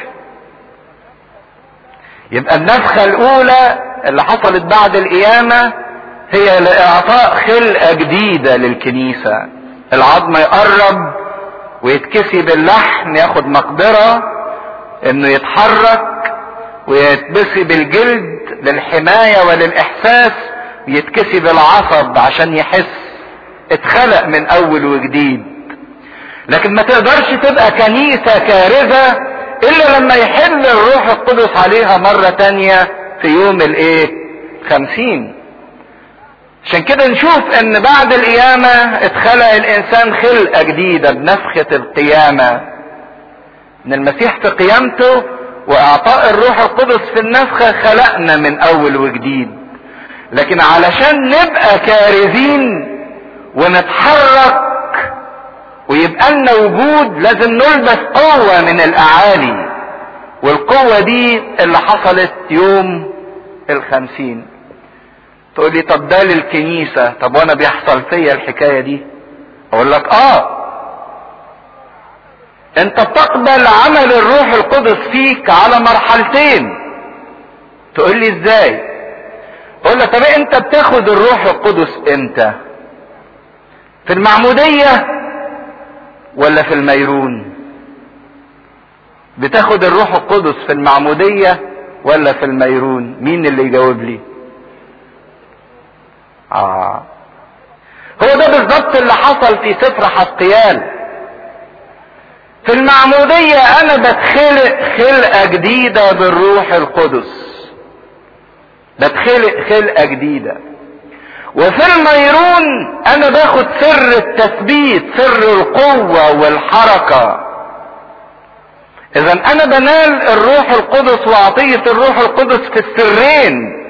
يبقى النفخة الأولى اللي حصلت بعد القيامة هي لإعطاء خلقة جديدة للكنيسة العظم يقرب ويتكسي باللحم ياخد مقدرة انه يتحرك ويتبسي بالجلد للحماية وللإحساس ويتكسي بالعصب عشان يحس اتخلق من أول وجديد لكن ما تقدرش تبقى كنيسة كارثة إلا لما يحل الروح القدس عليها مرة تانية في يوم الايه خمسين عشان كده نشوف ان بعد القيامة اتخلق الانسان خلقة جديدة بنفخة القيامة ان المسيح في قيامته واعطاء الروح القدس في النفخة خلقنا من اول وجديد لكن علشان نبقى كارثين ونتحرك ويبقى لنا وجود لازم نلبس قوة من الاعالي والقوة دي اللي حصلت يوم الخمسين تقول لي طب ده للكنيسة طب وانا بيحصل فيا الحكاية دي اقول لك اه انت بتقبل عمل الروح القدس فيك على مرحلتين تقول لي ازاي اقول لك طب انت بتاخد الروح القدس امتى في المعمودية ولا في الميرون بتاخد الروح القدس في المعمودية ولا في الميرون مين اللي يجاوب لي آه. هو ده بالظبط اللي حصل في سفر حسقيال في المعمودية انا بتخلق خلقة جديدة بالروح القدس بتخلق خلقة جديدة وفي الميرون انا باخد سر التثبيت سر القوة والحركة اذا انا بنال الروح القدس وعطية الروح القدس في السرين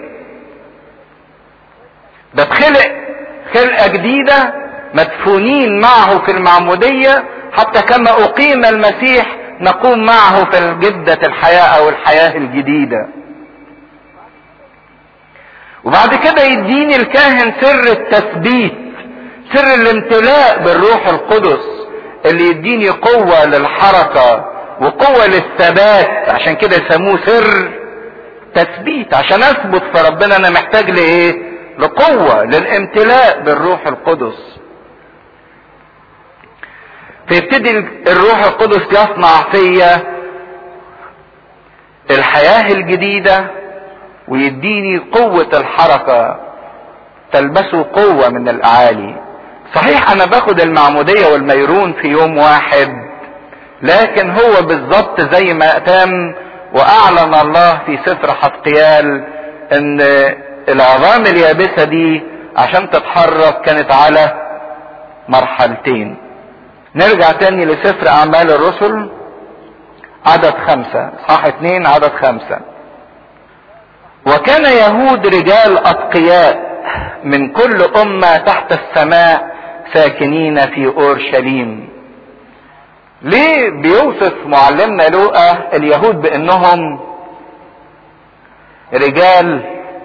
بتخلق خلقة جديدة مدفونين معه في المعمودية حتى كما اقيم المسيح نقوم معه في جدة الحياة او الحياة الجديدة وبعد كده يديني الكاهن سر التثبيت سر الامتلاء بالروح القدس اللي يديني قوة للحركة وقوة للثبات عشان كده يسموه سر تثبيت عشان اثبت في ربنا انا محتاج لايه لقوة للامتلاء بالروح القدس فيبتدي الروح القدس يصنع فيا الحياة الجديدة ويديني قوة الحركة تلبسه قوة من الأعالي صحيح أنا باخد المعمودية والميرون في يوم واحد لكن هو بالظبط زي ما أتم وأعلن الله في سفر حسقيال إن العظام اليابسة دي عشان تتحرك كانت على مرحلتين نرجع تاني لسفر أعمال الرسل عدد خمسة صح اتنين عدد خمسة وكان يهود رجال أتقياء من كل أمة تحت السماء ساكنين في أورشليم ليه بيوصف معلمنا لوقا اليهود بأنهم رجال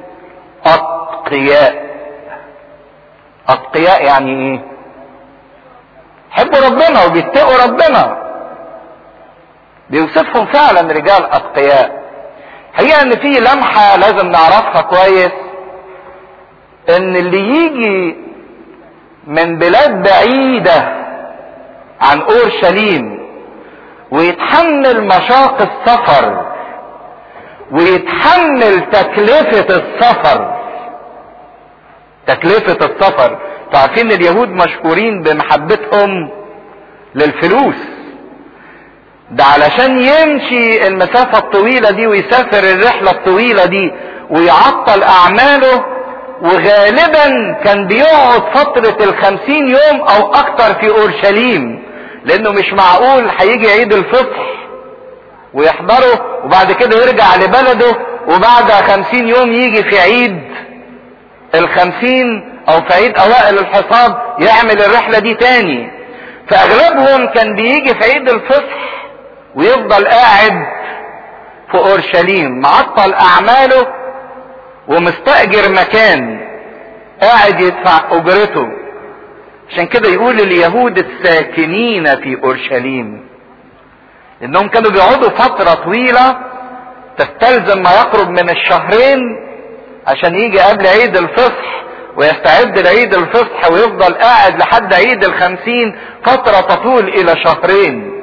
أتقياء أتقياء يعني إيه؟ حبوا ربنا وبيتقوا ربنا بيوصفهم فعلا رجال أتقياء هي ان في لمحة لازم نعرفها كويس ان اللي يجي من بلاد بعيدة عن اورشليم ويتحمل مشاق السفر ويتحمل تكلفة السفر تكلفة السفر تعرفين اليهود مشهورين بمحبتهم للفلوس ده علشان يمشي المسافة الطويلة دي ويسافر الرحلة الطويلة دي ويعطل أعماله وغالبا كان بيقعد فترة الخمسين يوم أو أكتر في أورشليم لأنه مش معقول هيجي عيد الفطر ويحضره وبعد كده يرجع لبلده وبعد خمسين يوم يجي في عيد الخمسين أو في عيد أوائل الحصاد يعمل الرحلة دي تاني فأغلبهم كان بيجي في عيد الفصح ويفضل قاعد في اورشليم معطل اعماله ومستاجر مكان قاعد يدفع اجرته عشان كده يقول اليهود الساكنين في اورشليم انهم كانوا بيقعدوا فتره طويله تستلزم ما يقرب من الشهرين عشان يجي قبل عيد الفصح ويستعد لعيد الفصح ويفضل قاعد لحد عيد الخمسين فتره تطول الى شهرين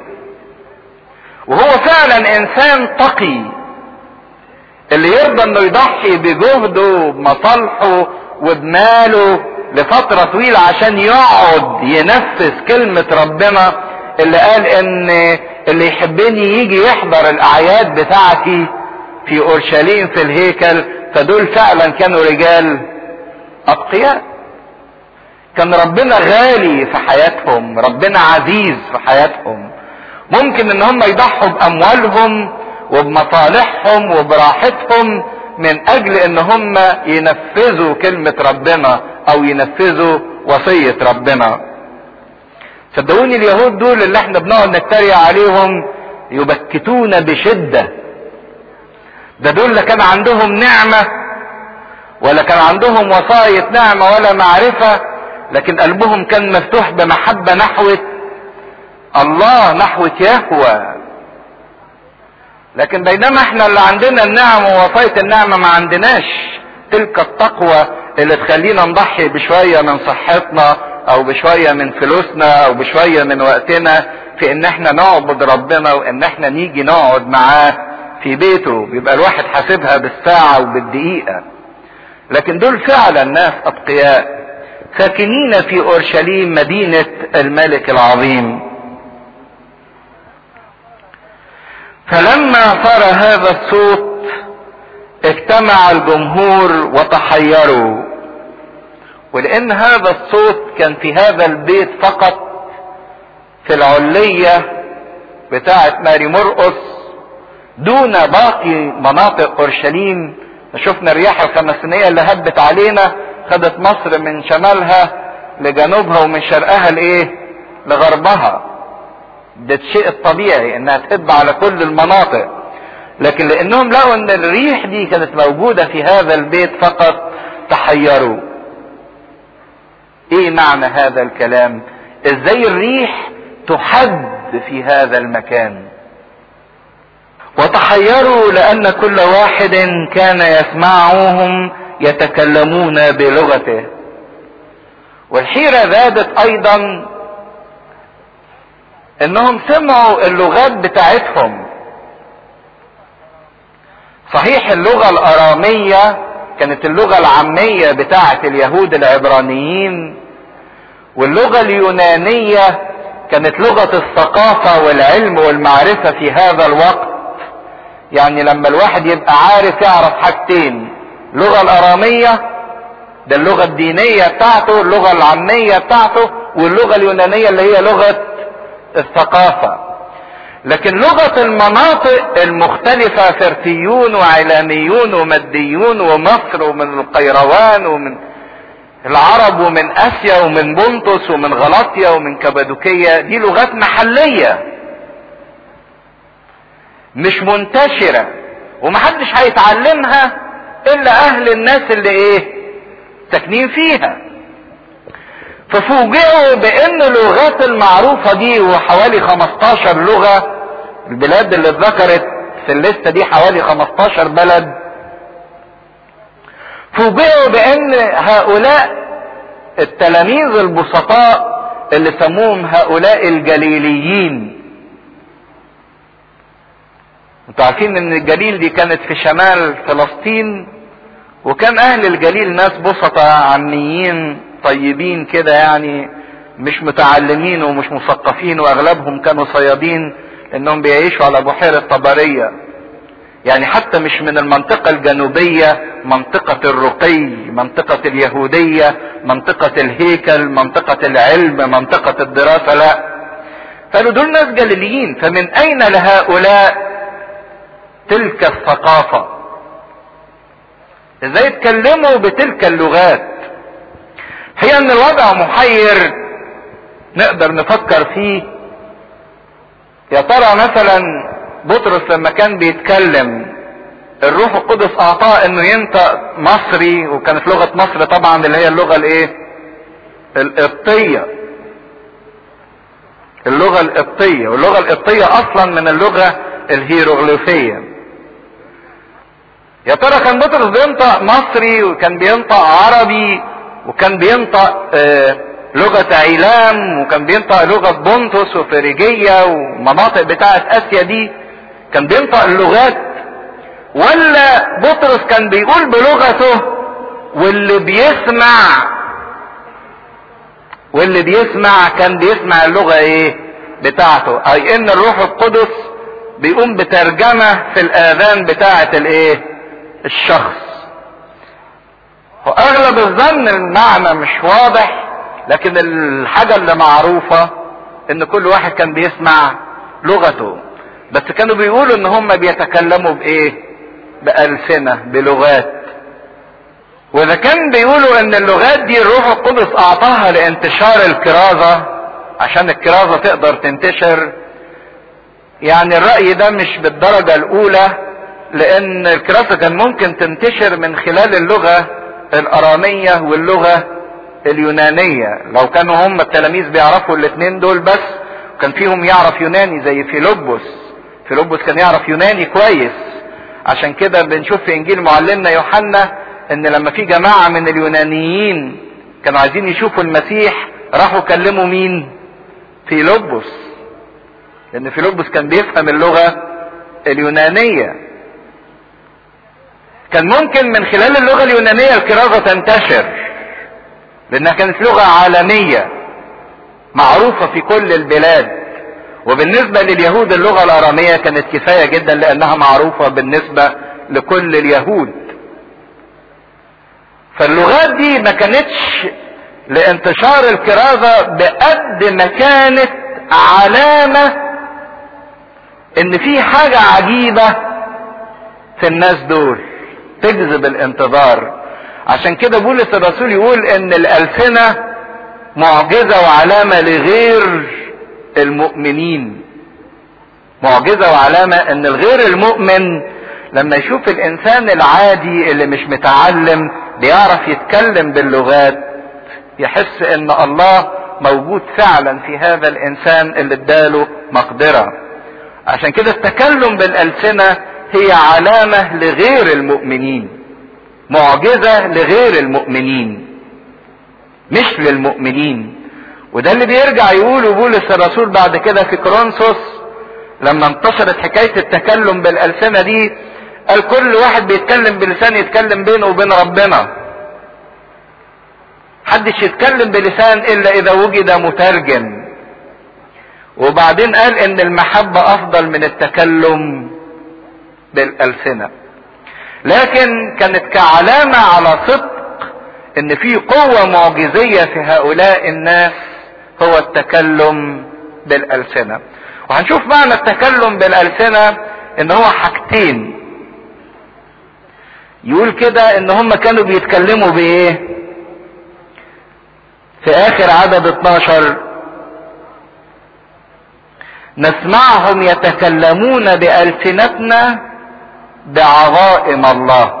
وهو فعلا انسان تقي اللي يرضى انه يضحي بجهده بمصالحه وبماله لفترة طويلة عشان يقعد ينفذ كلمة ربنا اللي قال ان اللي يحبني يجي يحضر الاعياد بتاعتي في اورشليم في الهيكل فدول فعلا كانوا رجال اتقياء كان ربنا غالي في حياتهم ربنا عزيز في حياتهم ممكن ان هم يضحوا باموالهم وبمصالحهم وبراحتهم من اجل ان هم ينفذوا كلمة ربنا او ينفذوا وصية ربنا صدقوني اليهود دول اللي احنا بنقعد نتريق عليهم يبكتون بشدة ده دول لا كان عندهم نعمة ولا كان عندهم وصاية نعمة ولا معرفة لكن قلبهم كان مفتوح بمحبة نحوه الله نحو يهوى لكن بينما احنا اللي عندنا النعم ووصاية النعمة ما عندناش تلك التقوى اللي تخلينا نضحي بشوية من صحتنا او بشوية من فلوسنا او بشوية من وقتنا في ان احنا نعبد ربنا وان احنا نيجي نقعد معاه في بيته بيبقى الواحد حاسبها بالساعة وبالدقيقة لكن دول فعلا ناس اتقياء ساكنين في اورشليم مدينة الملك العظيم فلما صار هذا الصوت اجتمع الجمهور وتحيروا ولان هذا الصوت كان في هذا البيت فقط في العلية بتاعة ماري مرقس دون باقي مناطق اورشليم شفنا الرياح الخمسينية اللي هبت علينا خدت مصر من شمالها لجنوبها ومن شرقها لايه لغربها ده الشيء الطبيعي انها تهب على كل المناطق لكن لانهم لقوا ان الريح دي كانت موجودة في هذا البيت فقط تحيروا ايه معنى هذا الكلام ازاي الريح تحد في هذا المكان وتحيروا لان كل واحد كان يسمعهم يتكلمون بلغته والحيرة زادت ايضا انهم سمعوا اللغات بتاعتهم صحيح اللغة الارامية كانت اللغة العامية بتاعة اليهود العبرانيين واللغة اليونانية كانت لغة الثقافة والعلم والمعرفة في هذا الوقت يعني لما الواحد يبقى عارف يعرف حاجتين اللغة الارامية ده اللغة الدينية بتاعته اللغة العامية بتاعته واللغة اليونانية اللي هي لغة الثقافة لكن لغة المناطق المختلفة فرتيون وعلاميون ومديون ومصر ومن القيروان ومن العرب ومن اسيا ومن بنطس ومن غلاطيا ومن كبادوكية دي لغات محلية مش منتشرة ومحدش هيتعلمها الا اهل الناس اللي ايه ساكنين فيها ففوجئوا بان اللغات المعروفة دي وحوالي 15 لغة البلاد اللي اتذكرت في الليستة دي حوالي 15 بلد فوجئوا بان هؤلاء التلاميذ البسطاء اللي سموهم هؤلاء الجليليين انتوا عارفين ان الجليل دي كانت في شمال فلسطين وكان اهل الجليل ناس بسطة عاميين طيبين كده يعني مش متعلمين ومش مثقفين واغلبهم كانوا صيادين انهم بيعيشوا على بحيرة طبرية يعني حتى مش من المنطقة الجنوبية منطقة الرقي منطقة اليهودية منطقة الهيكل منطقة العلم منطقة الدراسة لا قالوا دول ناس جليليين فمن اين لهؤلاء تلك الثقافة ازاي يتكلموا بتلك اللغات هي ان الوضع محير نقدر نفكر فيه يا ترى مثلا بطرس لما كان بيتكلم الروح القدس اعطاه انه ينطق مصري وكانت لغة مصر طبعا اللي هي اللغة الايه القبطية اللغة القبطية واللغة القبطية اصلا من اللغة الهيروغليفية يا ترى كان بطرس بينطق مصري وكان بينطق عربي وكان بينطق آه لغة عيلام وكان بينطق لغة بونتوس وفريجية ومناطق بتاعة اسيا دي كان بينطق اللغات ولا بطرس كان بيقول بلغته واللي بيسمع واللي بيسمع كان بيسمع اللغة ايه بتاعته اي ان الروح القدس بيقوم بترجمة في الاذان بتاعة الايه الشخص واغلب الظن المعنى مش واضح لكن الحاجة اللي معروفة ان كل واحد كان بيسمع لغته بس كانوا بيقولوا ان هم بيتكلموا بايه بألسنة بلغات واذا كان بيقولوا ان اللغات دي الروح القدس اعطاها لانتشار الكرازة عشان الكرازة تقدر تنتشر يعني الرأي ده مش بالدرجة الاولى لان الكراسة كان ممكن تنتشر من خلال اللغة الارامية واللغة اليونانية لو كانوا هم التلاميذ بيعرفوا الاثنين دول بس كان فيهم يعرف يوناني زي فيلبس فيلبس كان يعرف يوناني كويس عشان كده بنشوف في انجيل معلمنا يوحنا ان لما في جماعة من اليونانيين كانوا عايزين يشوفوا المسيح راحوا كلموا مين فيلبس لان فيلبس كان بيفهم اللغة اليونانية كان ممكن من خلال اللغة اليونانية الكرازة تنتشر لانها كانت لغة عالمية معروفة في كل البلاد وبالنسبة لليهود اللغة الارامية كانت كفاية جدا لانها معروفة بالنسبة لكل اليهود فاللغات دي ما كانتش لانتشار الكرازة بقد ما كانت علامة ان في حاجة عجيبة في الناس دول تجذب الانتظار عشان كده بولس الرسول يقول ان الالسنة معجزة وعلامة لغير المؤمنين معجزة وعلامة ان الغير المؤمن لما يشوف الانسان العادي اللي مش متعلم بيعرف يتكلم باللغات يحس ان الله موجود فعلا في هذا الانسان اللي اداله مقدرة عشان كده التكلم بالالسنة هي علامة لغير المؤمنين معجزة لغير المؤمنين مش للمؤمنين وده اللي بيرجع يقوله بولس الرسول بعد كده في كورنثوس لما انتشرت حكاية التكلم بالألسنة دي قال كل واحد بيتكلم بلسان يتكلم بينه وبين ربنا محدش يتكلم بلسان الا اذا وجد مترجم وبعدين قال ان المحبة افضل من التكلم بالالسنة لكن كانت كعلامة على صدق ان في قوة معجزية في هؤلاء الناس هو التكلم بالالسنة وهنشوف معنى التكلم بالالسنة ان هو حاجتين يقول كده ان هم كانوا بيتكلموا بايه في اخر عدد 12 نسمعهم يتكلمون بألسنتنا بعظائم الله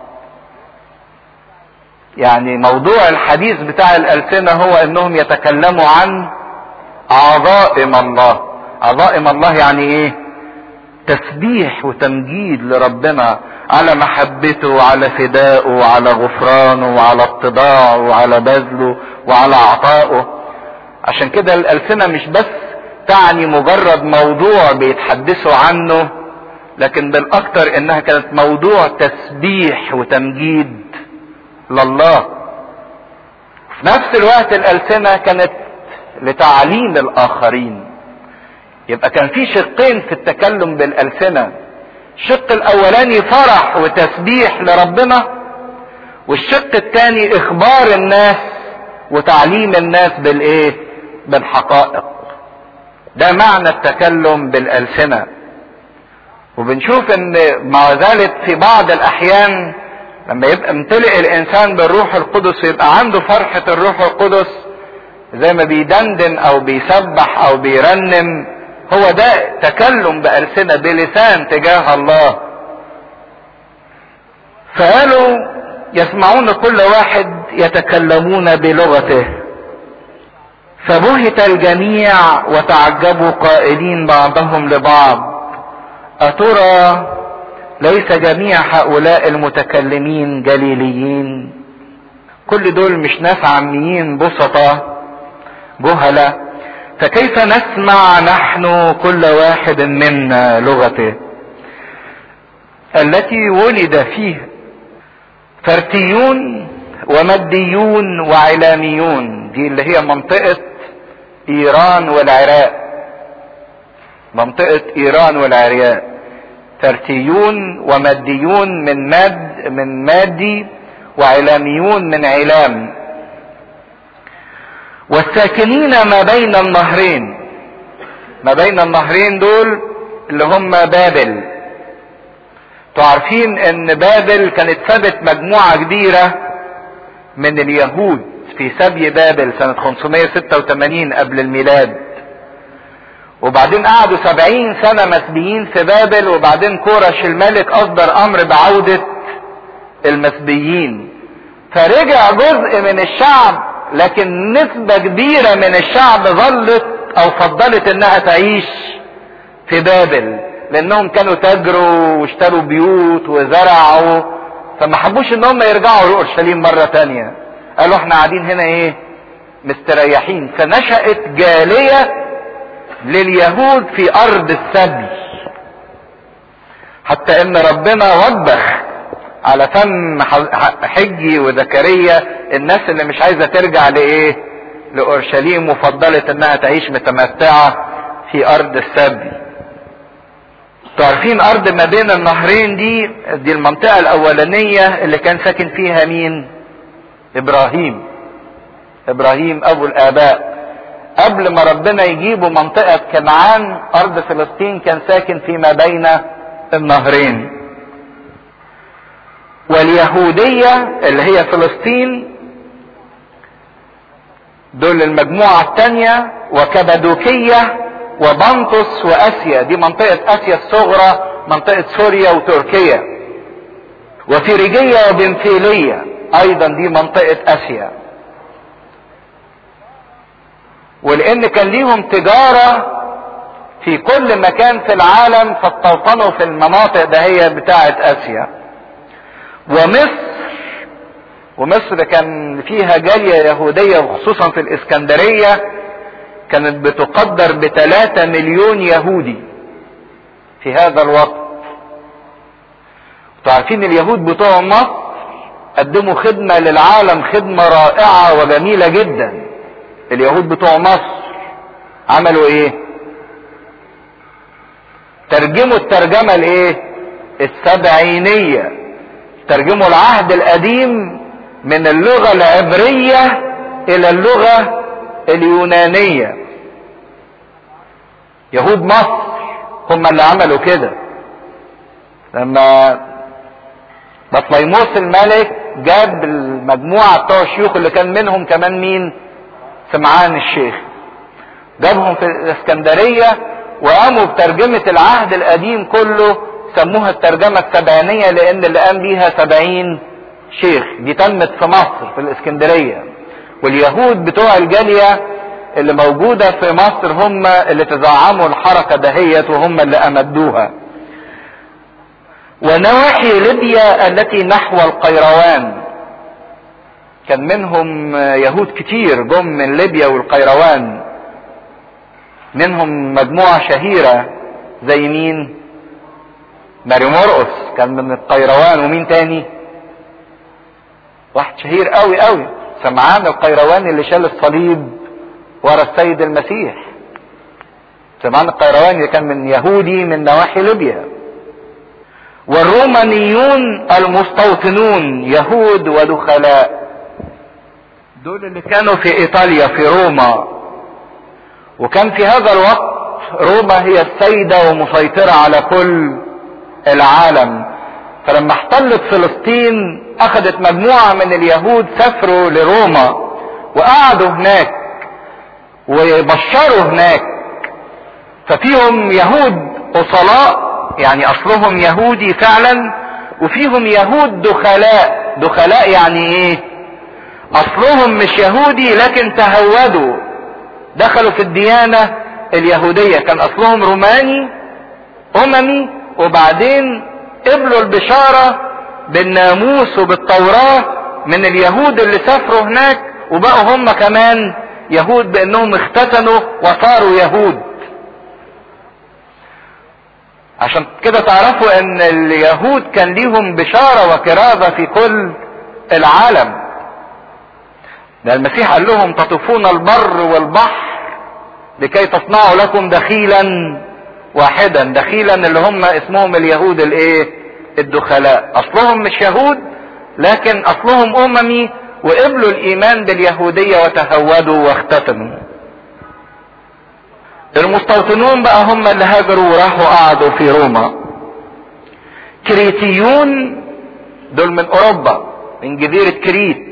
يعني موضوع الحديث بتاع الألسنة هو انهم يتكلموا عن عظائم الله عظائم الله يعني ايه تسبيح وتمجيد لربنا على محبته وعلى فدائه وعلى غفرانه وعلى اتضاعه وعلى بذله وعلى عطائه عشان كده الألسنة مش بس تعني مجرد موضوع بيتحدثوا عنه لكن بالاكثر انها كانت موضوع تسبيح وتمجيد لله في نفس الوقت الالسنه كانت لتعليم الاخرين يبقى كان في شقين في التكلم بالالسنه الشق الاولاني فرح وتسبيح لربنا والشق الثاني اخبار الناس وتعليم الناس بالايه بالحقائق ده معنى التكلم بالألسنة وبنشوف ان مع ذلك في بعض الاحيان لما يبقى امتلئ الانسان بالروح القدس يبقى عنده فرحة الروح القدس زي ما بيدندن او بيسبح او بيرنم هو ده تكلم بألسنة بلسان تجاه الله فقالوا يسمعون كل واحد يتكلمون بلغته فبهت الجميع وتعجبوا قائلين بعضهم لبعض أترى ليس جميع هؤلاء المتكلمين جليليين كل دول مش ناس عاميين بسطة جهلة فكيف نسمع نحن كل واحد منا لغته التي ولد فيه فرتيون ومديون وعلاميون دي اللي هي منطقة ايران والعراق منطقة ايران والعراق فرتيون ومديون من ماد من مادي وعلاميون من علام والساكنين ما بين النهرين ما بين النهرين دول اللي هم بابل تعرفين ان بابل كانت ثبت مجموعة كبيرة من اليهود في سبي بابل سنة 586 قبل الميلاد وبعدين قعدوا سبعين سنة مسبيين في بابل وبعدين كورش الملك أصدر أمر بعودة المسبيين فرجع جزء من الشعب لكن نسبة كبيرة من الشعب ظلت أو فضلت إنها تعيش في بابل لأنهم كانوا تاجروا واشتروا بيوت وزرعوا فما حبوش إن هم يرجعوا لأورشليم مرة تانية قالوا احنا قاعدين هنا ايه مستريحين فنشأت جالية لليهود في ارض السبي حتى ان ربنا وبخ على فم حجي وزكريا الناس اللي مش عايزه ترجع لايه لاورشليم وفضلت انها تعيش متمتعه في ارض السبي تعرفين ارض ما بين النهرين دي دي المنطقه الاولانيه اللي كان ساكن فيها مين ابراهيم ابراهيم ابو الاباء قبل ما ربنا يجيبوا منطقة كنعان ارض فلسطين كان ساكن فيما بين النهرين واليهودية اللي هي فلسطين دول المجموعة الثانية وكبدوكية وبنطس واسيا دي منطقة اسيا الصغرى منطقة سوريا وتركيا وفريجية وبنفيلية ايضا دي منطقة اسيا ولان كان ليهم تجارة في كل مكان في العالم فاستوطنوا في المناطق ده هي بتاعة اسيا ومصر ومصر كان فيها جالية يهودية وخصوصا في الاسكندرية كانت بتقدر بثلاثة مليون يهودي في هذا الوقت عارفين اليهود بتوع مصر قدموا خدمة للعالم خدمة رائعة وجميلة جدا اليهود بتوع مصر عملوا ايه ترجموا الترجمة الايه السبعينية ترجموا العهد القديم من اللغة العبرية الى اللغة اليونانية يهود مصر هم اللي عملوا كده لما بطليموس الملك جاب المجموعة بتوع الشيوخ اللي كان منهم كمان مين سمعان الشيخ جابهم في الاسكندرية وقاموا بترجمة العهد القديم كله سموها الترجمة السبعينية لان اللي قام بيها سبعين شيخ دي تمت في مصر في الاسكندرية واليهود بتوع الجالية اللي موجودة في مصر هم اللي تزعموا الحركة دهيت وهم اللي امدوها ونواحي ليبيا التي نحو القيروان كان منهم يهود كتير جم من ليبيا والقيروان منهم مجموعة شهيرة زي مين ماري مرقس كان من القيروان ومين تاني واحد شهير قوي قوي سمعان القيرواني اللي شال الصليب ورا السيد المسيح سمعان القيرواني اللي كان من يهودي من نواحي ليبيا والرومانيون المستوطنون يهود ودخلاء دول اللي كانوا في ايطاليا في روما وكان في هذا الوقت روما هي السيدة ومسيطرة على كل العالم فلما احتلت فلسطين اخذت مجموعة من اليهود سافروا لروما وقعدوا هناك وبشروا هناك ففيهم يهود اصلاء يعني اصلهم يهودي فعلا وفيهم يهود دخلاء دخلاء يعني ايه اصلهم مش يهودي لكن تهودوا دخلوا في الديانة اليهودية كان اصلهم روماني اممي وبعدين قبلوا البشارة بالناموس وبالتوراة من اليهود اللي سافروا هناك وبقوا هم كمان يهود بانهم اختتنوا وصاروا يهود عشان كده تعرفوا ان اليهود كان ليهم بشارة وكرازة في كل العالم ده المسيح قال لهم تطوفون البر والبحر لكي تصنعوا لكم دخيلا واحدا دخيلا اللي هم اسمهم اليهود الايه الدخلاء اصلهم مش يهود لكن اصلهم اممي وقبلوا الايمان باليهودية وتهودوا واختتموا المستوطنون بقى هم اللي هاجروا وراحوا قعدوا في روما كريتيون دول من اوروبا من جزيرة كريت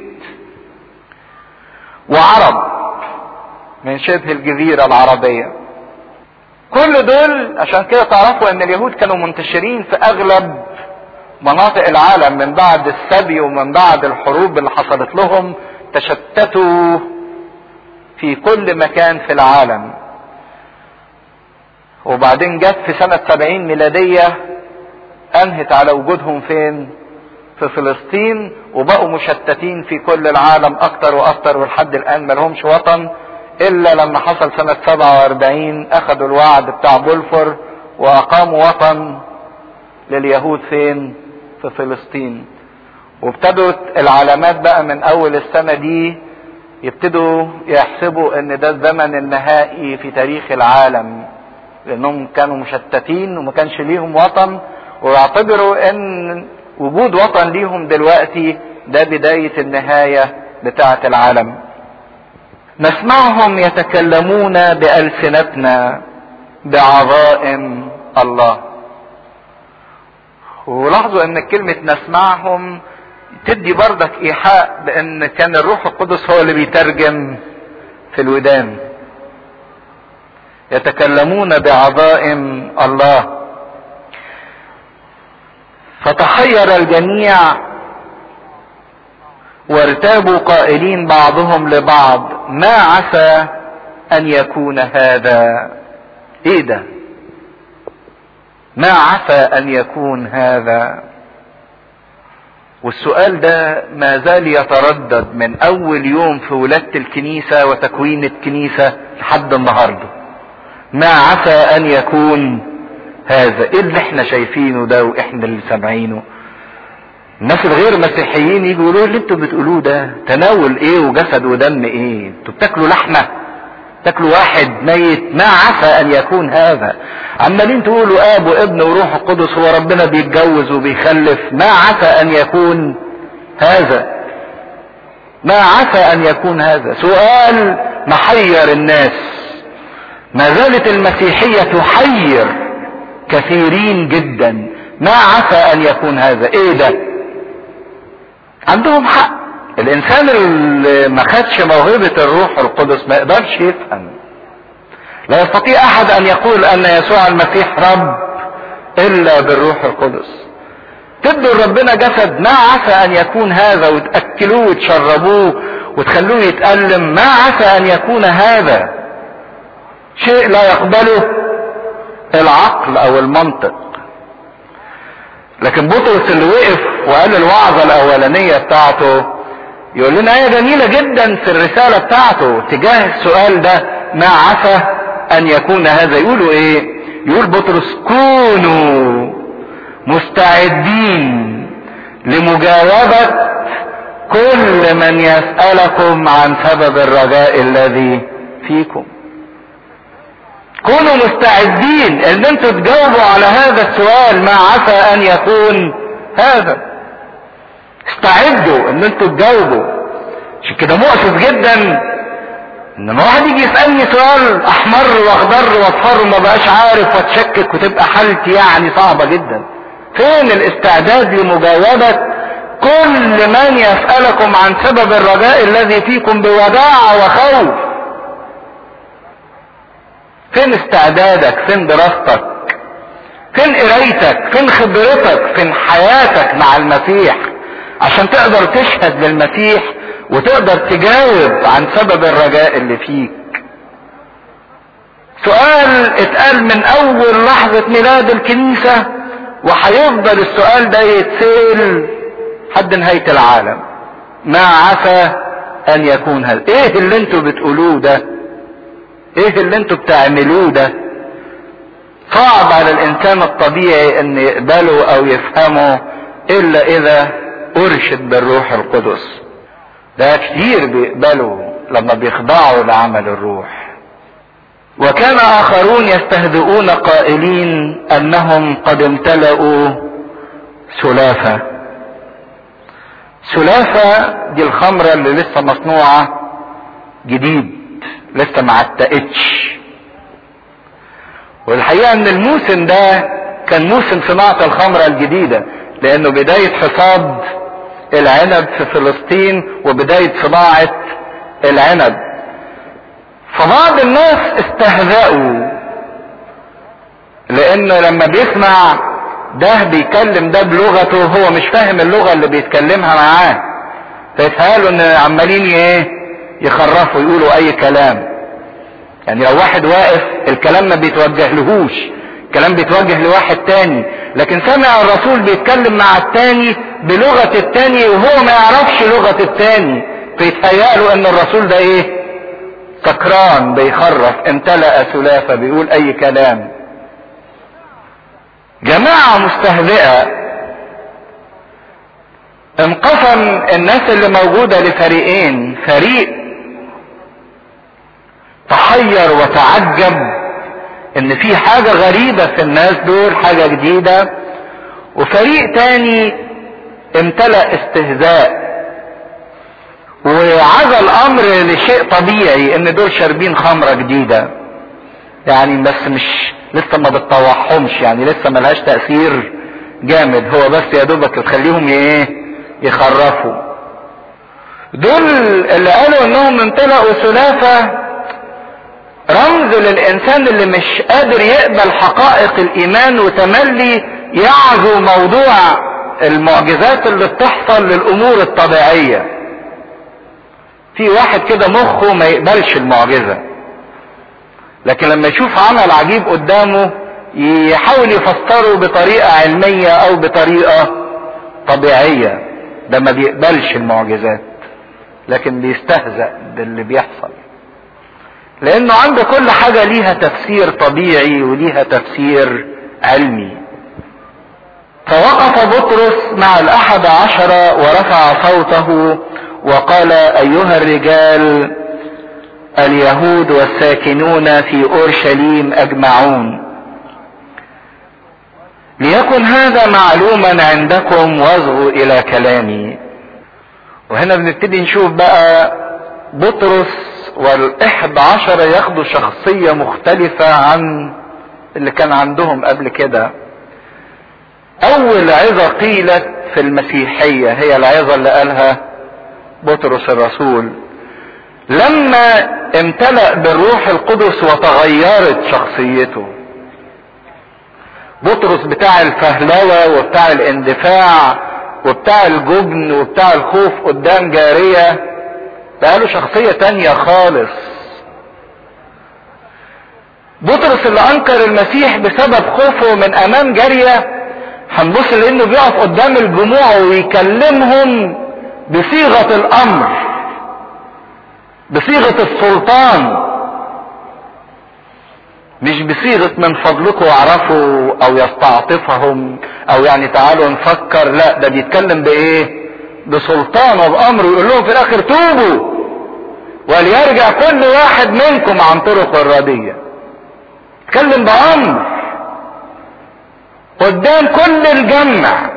وعرب من شبه الجزيرة العربية كل دول عشان كده تعرفوا ان اليهود كانوا منتشرين في اغلب مناطق العالم من بعد السبي ومن بعد الحروب اللي حصلت لهم تشتتوا في كل مكان في العالم وبعدين جت في سنة سبعين ميلادية انهت على وجودهم فين في فلسطين وبقوا مشتتين في كل العالم اكتر واكتر ولحد الان ملهمش وطن الا لما حصل سنة سبعة واربعين اخدوا الوعد بتاع بولفور واقاموا وطن لليهود فين في فلسطين وابتدت العلامات بقى من اول السنة دي يبتدوا يحسبوا ان ده الزمن النهائي في تاريخ العالم لانهم كانوا مشتتين وما كانش ليهم وطن ويعتبروا ان وجود وطن ليهم دلوقتي ده بداية النهاية بتاعة العالم نسمعهم يتكلمون بألسنتنا بعظائم الله ولاحظوا ان كلمة نسمعهم تدي بردك ايحاء بان كان الروح القدس هو اللي بيترجم في الودان يتكلمون بعظائم الله فتحير الجميع وارتابوا قائلين بعضهم لبعض ما عسى ان يكون هذا ايه ده ما عسى ان يكون هذا والسؤال ده ما زال يتردد من اول يوم في ولادة الكنيسة وتكوين الكنيسة لحد النهاردة ما عسى ان يكون هذا ايه اللي احنا شايفينه ده واحنا اللي سامعينه الناس الغير مسيحيين يجوا يقولوا اللي انتوا بتقولوه ده تناول ايه وجسد ودم ايه انتوا بتاكلوا لحمه تاكلوا واحد ميت ما عسى ان يكون هذا عمالين تقولوا اب وابن وروح القدس هو ربنا بيتجوز وبيخلف ما عسى ان يكون هذا ما عسى ان يكون هذا سؤال محير الناس ما زالت المسيحية تحير كثيرين جدا ما عسى ان يكون هذا ايه ده عندهم حق الانسان اللي ما خدش موهبة الروح القدس ما يقدرش يفهم لا يستطيع احد ان يقول ان يسوع المسيح رب الا بالروح القدس تدوا ربنا جسد ما عسى ان يكون هذا وتأكلوه وتشربوه وتخلوه يتألم ما عسى ان يكون هذا شيء لا يقبله العقل او المنطق لكن بطرس اللي وقف وقال الوعظة الاولانية بتاعته يقول لنا ايه جميلة جدا في الرسالة بتاعته تجاه السؤال ده ما عسى ان يكون هذا يقولوا ايه يقول بطرس كونوا مستعدين لمجاوبة كل من يسألكم عن سبب الرجاء الذي فيكم كونوا مستعدين ان انتوا تجاوبوا على هذا السؤال ما عسى ان يكون هذا استعدوا ان انتوا تجاوبوا عشان كده مؤسف جدا ان ما واحد يجي يسالني سؤال احمر واخضر واصفر وما بقاش عارف واتشكك وتبقى حالتي يعني صعبه جدا فين الاستعداد لمجاوبه كل من يسالكم عن سبب الرجاء الذي فيكم بوداع وخوف فين استعدادك فين دراستك فين قرايتك فين خبرتك فين حياتك مع المسيح عشان تقدر تشهد للمسيح وتقدر تجاوب عن سبب الرجاء اللي فيك سؤال اتقال من اول لحظة ميلاد الكنيسة وهيفضل السؤال ده يتسأل حد نهاية العالم ما عسى ان يكون هذا ايه اللي انتوا بتقولوه ده ايه اللي انتوا بتعملوه ده صعب على الانسان الطبيعي ان يقبله او يفهمه الا اذا ارشد بالروح القدس ده كتير بيقبلوا لما بيخضعوا لعمل الروح وكان اخرون يستهزئون قائلين انهم قد امتلأوا سلافة سلافة دي الخمرة اللي لسه مصنوعة جديد لسه ما عتقتش والحقيقة ان الموسم ده كان موسم صناعة الخمرة الجديدة لانه بداية حصاد العنب في فلسطين وبداية صناعة العنب فبعض الناس استهزأوا لانه لما بيسمع ده بيكلم ده بلغته هو مش فاهم اللغة اللي بيتكلمها معاه فيتهيألوا ان عمالين ايه يخرفوا يقولوا اي كلام يعني لو واحد واقف الكلام ما بيتوجه لهوش الكلام بيتوجه لواحد تاني لكن سمع الرسول بيتكلم مع التاني بلغة التاني وهو ما يعرفش لغة التاني فيتهيأ ان الرسول ده ايه سكران بيخرف امتلأ سلافة بيقول اي كلام جماعة مستهزئة انقسم الناس اللي موجودة لفريقين فريق تحير وتعجب ان في حاجة غريبة في الناس دول حاجة جديدة وفريق تاني امتلأ استهزاء وعزى الامر لشيء طبيعي ان دول شاربين خمرة جديدة يعني بس مش لسه ما بتطوعهمش يعني لسه ملهاش تأثير جامد هو بس يا دوبك تخليهم ايه يخرفوا دول اللي قالوا انهم امتلأوا سلافة رمز للانسان اللي مش قادر يقبل حقائق الايمان وتملي يعزو موضوع المعجزات اللي بتحصل للامور الطبيعية في واحد كده مخه ما يقبلش المعجزة لكن لما يشوف عمل عجيب قدامه يحاول يفسره بطريقة علمية او بطريقة طبيعية ده ما بيقبلش المعجزات لكن بيستهزأ باللي بيحصل لانه عنده كل حاجة ليها تفسير طبيعي وليها تفسير علمي فوقف بطرس مع الاحد عشر ورفع صوته وقال ايها الرجال اليهود والساكنون في اورشليم اجمعون ليكن هذا معلوما عندكم واصغوا الى كلامي وهنا بنبتدي نشوف بقى بطرس والاحد عشر ياخدوا شخصية مختلفة عن اللي كان عندهم قبل كده اول عظة قيلت في المسيحية هي العظة اللي قالها بطرس الرسول لما امتلأ بالروح القدس وتغيرت شخصيته بطرس بتاع الفهلوة وبتاع الاندفاع وبتاع الجبن وبتاع الخوف قدام جارية بقى له شخصية تانية خالص بطرس اللي انكر المسيح بسبب خوفه من امام جارية هنبص لانه بيقف قدام الجموع ويكلمهم بصيغة الامر بصيغة السلطان مش بصيغة من فضلكم اعرفوا او يستعطفهم او يعني تعالوا نفكر لا ده بيتكلم بايه بسلطان وبامر ويقول لهم في الاخر توبوا وليرجع كل واحد منكم عن طرق الردية اتكلم بامر قدام كل الجمع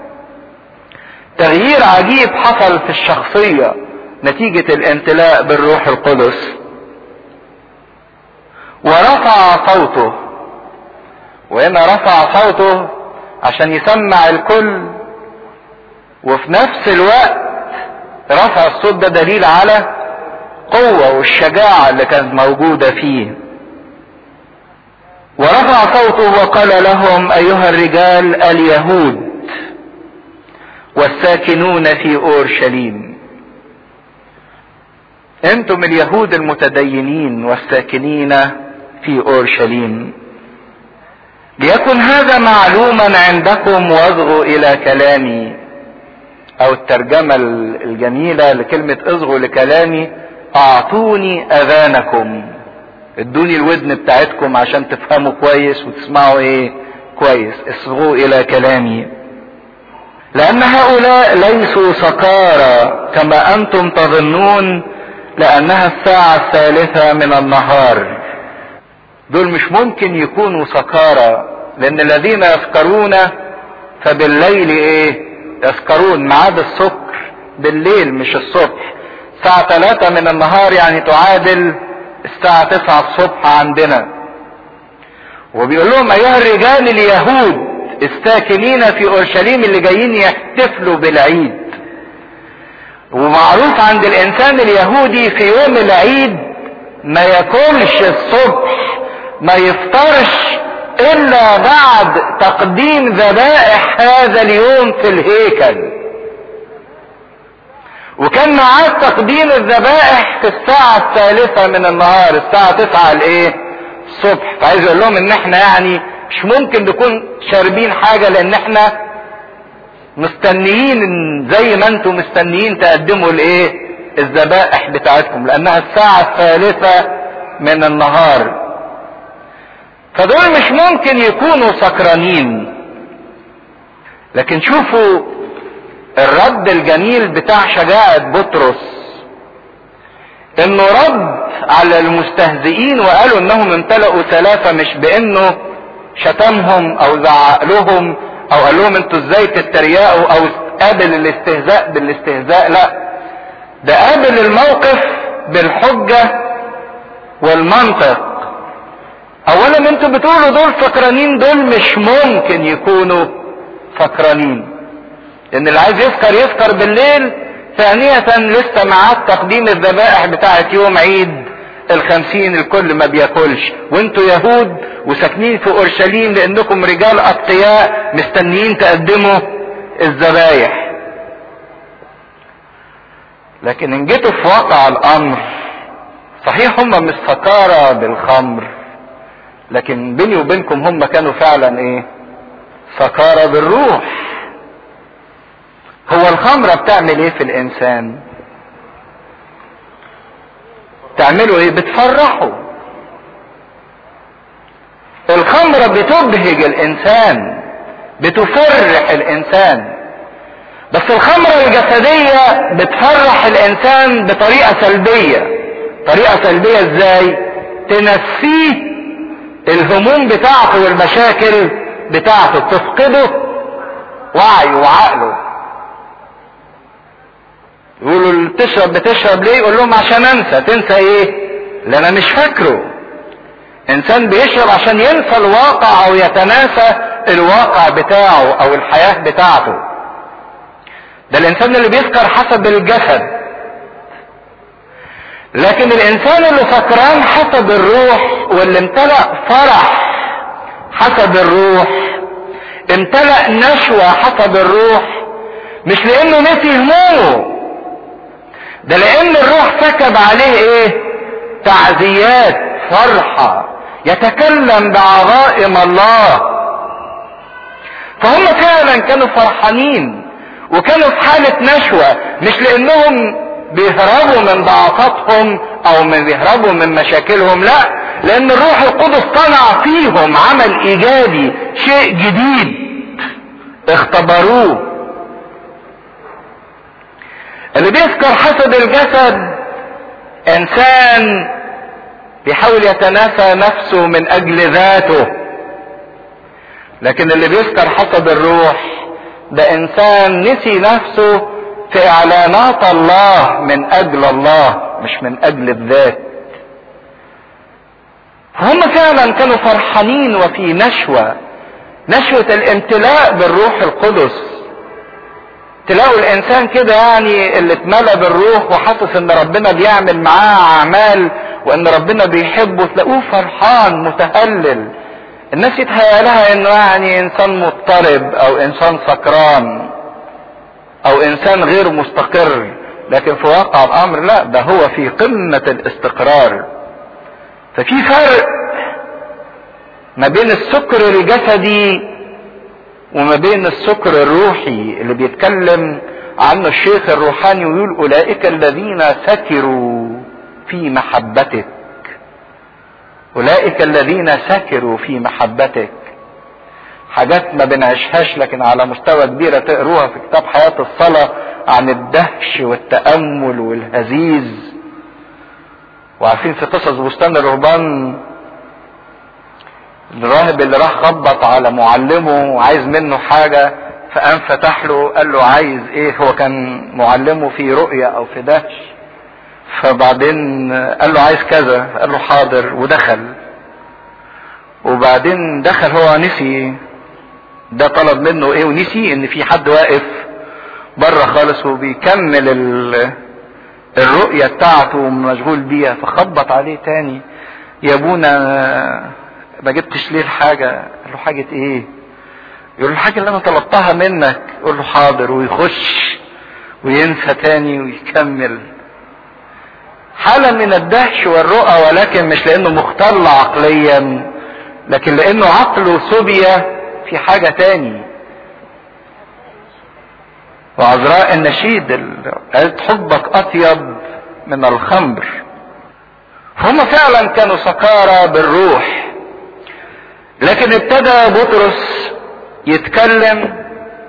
تغيير عجيب حصل في الشخصية نتيجة الامتلاء بالروح القدس ورفع صوته وهنا رفع صوته عشان يسمع الكل وفي نفس الوقت رفع الصوت ده دليل على قوة والشجاعة اللي كانت موجودة فيه ورفع صوته وقال لهم ايها الرجال اليهود والساكنون في اورشليم انتم اليهود المتدينين والساكنين في اورشليم ليكن هذا معلوما عندكم واصغوا الى كلامي او الترجمة الجميلة لكلمة اصغوا لكلامي اعطوني اذانكم ادوني الودن بتاعتكم عشان تفهموا كويس وتسمعوا ايه كويس اصغوا الى كلامي لان هؤلاء ليسوا سكارى كما انتم تظنون لانها الساعة الثالثة من النهار دول مش ممكن يكونوا سكارى لان الذين يسكرون فبالليل ايه يسكرون ميعاد السكر بالليل مش الصبح الساعة ثلاثة من النهار يعني تعادل الساعة تسعة الصبح عندنا وبيقول لهم ايها الرجال اليهود الساكنين في اورشليم اللي جايين يحتفلوا بالعيد ومعروف عند الانسان اليهودي في يوم العيد ما ياكلش الصبح ما يفطرش الا بعد تقديم ذبائح هذا اليوم في الهيكل وكان ميعاد تقديم الذبائح في الساعة الثالثة من النهار الساعة تسعة الايه الصبح فعايز اقول لهم ان احنا يعني مش ممكن نكون شاربين حاجة لان احنا مستنيين زي ما انتم مستنيين تقدموا الايه الذبائح بتاعتكم لانها الساعة الثالثة من النهار فدول مش ممكن يكونوا سكرانين لكن شوفوا الرد الجميل بتاع شجاعة بطرس انه رد على المستهزئين وقالوا انهم امتلأوا ثلاثة مش بانه شتمهم او زعق لهم او قال لهم انتوا ازاي تتريقوا او قابل الاستهزاء بالاستهزاء لا ده قابل الموقف بالحجة والمنطق اولا انتوا بتقولوا دول فكرانين دول مش ممكن يكونوا فكرانين ان اللي عايز يفكر يفكر بالليل ثانية لسه معاد تقديم الذبائح بتاعت يوم عيد الخمسين الكل ما بياكلش وانتوا يهود وساكنين في اورشليم لانكم رجال اتقياء مستنيين تقدموا الذبايح لكن ان جيتوا في واقع الامر صحيح هم مش سكارى بالخمر لكن بيني وبينكم هم كانوا فعلا ايه سكارى بالروح هو الخمرة بتعمل ايه في الانسان تعمله ايه بتفرحه الخمرة بتبهج الانسان بتفرح الانسان بس الخمرة الجسدية بتفرح الانسان بطريقة سلبية طريقة سلبية ازاي تنسيه الهموم بتاعته والمشاكل بتاعته تفقده وعيه وعقله يقولوا تشرب بتشرب ليه يقول لهم عشان انسى تنسى ايه لان انا مش فاكره انسان بيشرب عشان ينسى الواقع او يتناسى الواقع بتاعه او الحياة بتاعته ده الانسان اللي بيسكر حسب الجسد لكن الانسان اللي سكران حسب الروح واللي امتلأ فرح حسب الروح امتلأ نشوة حسب الروح مش لانه نسي همومه ده لان الروح سكب عليه ايه تعزيات فرحة يتكلم بعظائم الله فهم فعلا كانوا فرحانين وكانوا في حالة نشوة مش لانهم بيهربوا من ضعفاتهم او من بيهربوا من مشاكلهم لا لان الروح القدس صنع فيهم عمل ايجابي شيء جديد اختبروه اللي بيسكر حسب الجسد انسان بيحاول يتناسى نفسه من اجل ذاته لكن اللي بيسكر حسب الروح ده انسان نسي نفسه في اعلانات الله من اجل الله مش من اجل الذات هم فعلا كانوا فرحانين وفي نشوة نشوة الامتلاء بالروح القدس تلاقوا الانسان كده يعني اللي اتملى بالروح وحاسس ان ربنا بيعمل معاه اعمال وان ربنا بيحبه تلاقوه فرحان متهلل الناس يتهيأ لها انه يعني انسان مضطرب او انسان سكران او انسان غير مستقر لكن في واقع الامر لا ده هو في قمة الاستقرار ففي فرق ما بين السكر الجسدي وما بين السكر الروحي اللي بيتكلم عنه الشيخ الروحاني ويقول اولئك الذين سكروا في محبتك اولئك الذين سكروا في محبتك حاجات ما بنعيشهاش لكن على مستوى كبيرة تقروها في كتاب حياة الصلاة عن الدهش والتأمل والهزيز وعارفين في قصص بستان الرهبان الراهب اللي راح خبط على معلمه وعايز منه حاجة فقام فتح له قال له عايز ايه هو كان معلمه في رؤية او في دهش فبعدين قال له عايز كذا قال له حاضر ودخل وبعدين دخل هو نسي ده طلب منه ايه ونسي ان في حد واقف بره خالص وبيكمل الرؤية بتاعته ومشغول بيها فخبط عليه تاني يا ابونا ما جبتش ليه الحاجة قال له حاجة ايه يقول له الحاجة اللي انا طلبتها منك يقول له حاضر ويخش وينسى تاني ويكمل حالة من الدهش والرؤى ولكن مش لانه مختل عقليا لكن لانه عقله سبية في حاجة تاني وعذراء النشيد قالت حبك اطيب من الخمر هم فعلا كانوا سكارى بالروح لكن ابتدى بطرس يتكلم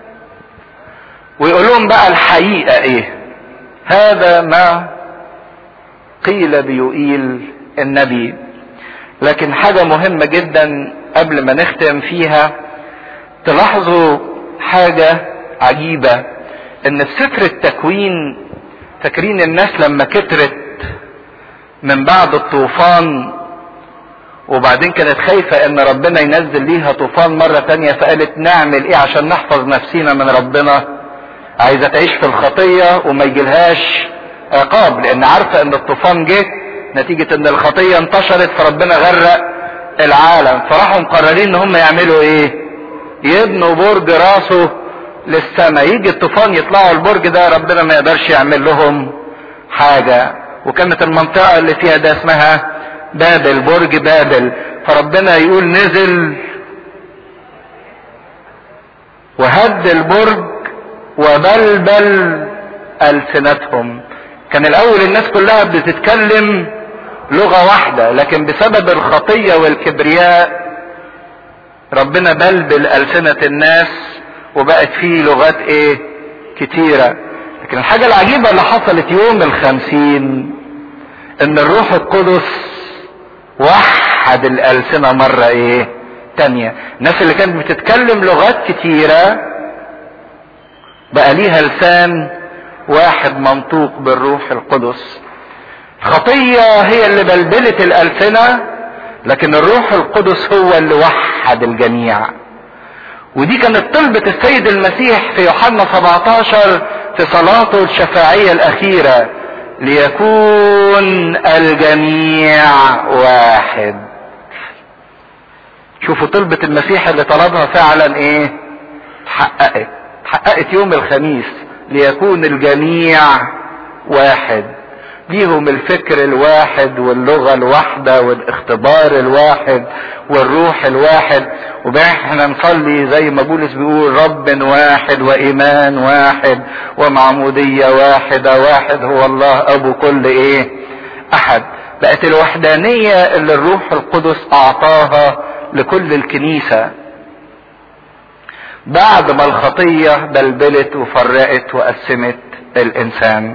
ويقول لهم بقى الحقيقة ايه هذا ما قيل بيقيل النبي لكن حاجة مهمة جدا قبل ما نختم فيها تلاحظوا حاجة عجيبة ان في سفر التكوين فاكرين الناس لما كترت من بعد الطوفان وبعدين كانت خايفة ان ربنا ينزل ليها طوفان مرة تانية فقالت نعمل ايه عشان نحفظ نفسينا من ربنا عايزة تعيش في الخطية وما يجيلهاش عقاب لان عارفة ان الطوفان جه نتيجة ان الخطية انتشرت فربنا غرق العالم فراحوا مقررين ان هم يعملوا ايه يبنوا برج راسه للسماء يجي الطوفان يطلعوا البرج ده ربنا ما يقدرش يعمل لهم حاجة وكانت المنطقة اللي فيها ده اسمها بابل برج بابل فربنا يقول نزل وهد البرج وبلبل ألسنتهم كان الأول الناس كلها بتتكلم لغة واحدة لكن بسبب الخطية والكبرياء ربنا بلبل ألسنة الناس وبقت فيه لغات ايه كتيرة لكن الحاجة العجيبة اللي حصلت يوم الخمسين ان الروح القدس وحد الألسنة مرة ايه تانية الناس اللي كانت بتتكلم لغات كتيرة بقى ليها لسان واحد منطوق بالروح القدس خطية هي اللي بلبلت الألسنة لكن الروح القدس هو اللي وحد الجميع ودي كانت طلبة السيد المسيح في يوحنا 17 في صلاته الشفاعية الأخيرة ليكون الجميع واحد شوفوا طلبة المسيح اللي طلبها فعلا ايه اتحققت اتحققت يوم الخميس ليكون الجميع واحد ليهم الفكر الواحد واللغة الواحدة والاختبار الواحد والروح الواحد وبقى احنا نصلي زي ما بولس بيقول رب واحد وإيمان واحد ومعمودية واحدة واحد هو الله أبو كل إيه أحد بقت الوحدانية اللي الروح القدس أعطاها لكل الكنيسة بعد ما الخطية بلبلت وفرقت وقسمت الإنسان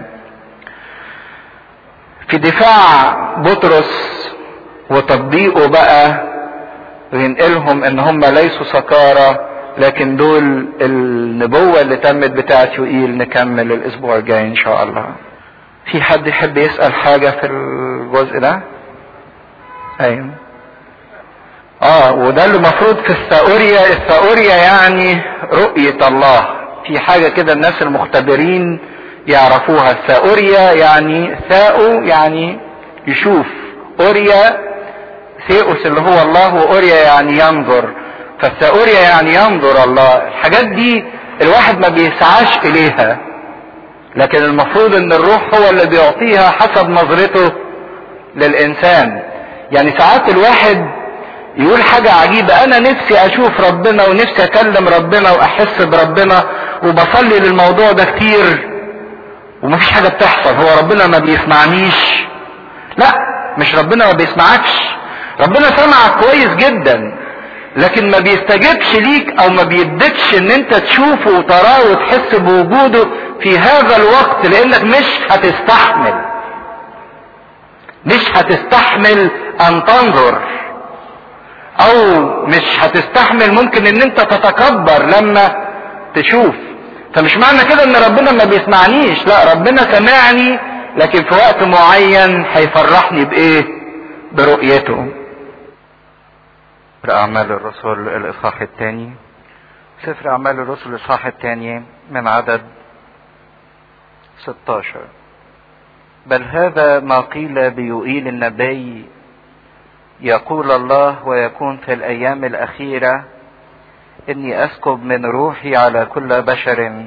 في دفاع بطرس وتطبيقه بقى وينقلهم ان هم ليسوا سكارى لكن دول النبوة اللي تمت بتاعت يوئيل نكمل الاسبوع الجاي ان شاء الله في حد يحب يسأل حاجة في الجزء ده ايوه اه وده اللي المفروض في الثاوريا الثاوريا يعني رؤية الله في حاجة كده الناس المختبرين يعرفوها الثاوريا يعني ثاؤ يعني يشوف اوريا ثيوس اللي هو الله واوريا يعني ينظر فالثاوريا يعني ينظر الله الحاجات دي الواحد ما بيسعاش اليها لكن المفروض ان الروح هو اللي بيعطيها حسب نظرته للانسان يعني ساعات الواحد يقول حاجة عجيبة انا نفسي اشوف ربنا ونفسي اكلم ربنا واحس بربنا وبصلي للموضوع ده كتير ومفيش حاجة بتحصل هو ربنا ما بيسمعنيش لا مش ربنا ما بيسمعكش ربنا سمعك كويس جدا لكن ما بيستجبش ليك او ما بيدكش ان انت تشوفه وتراه وتحس بوجوده في هذا الوقت لانك مش هتستحمل مش هتستحمل ان تنظر او مش هتستحمل ممكن ان انت تتكبر لما تشوف فمش معنى كده ان ربنا ما بيسمعنيش لا ربنا سمعني لكن في وقت معين هيفرحني بايه برؤيته اعمال الرسل الاصحاح الثاني سفر اعمال الرسل الاصحاح الثاني من عدد 16 بل هذا ما قيل بيوئيل النبي يقول الله ويكون في الايام الاخيره اني اسكب من روحي على كل بشر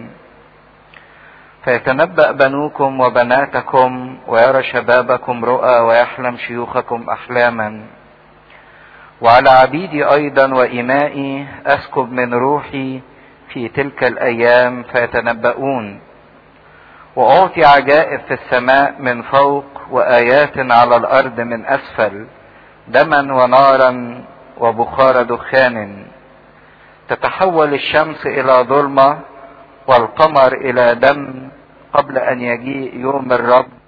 فيتنبأ بنوكم وبناتكم ويرى شبابكم رؤى ويحلم شيوخكم احلاما وعلى عبيدي ايضا وامائي اسكب من روحي في تلك الايام فيتنبؤون واعطي عجائب في السماء من فوق وايات على الارض من اسفل دما ونارا وبخار دخان تتحول الشمس الى ظلمه والقمر الى دم قبل ان يجيء يوم الرب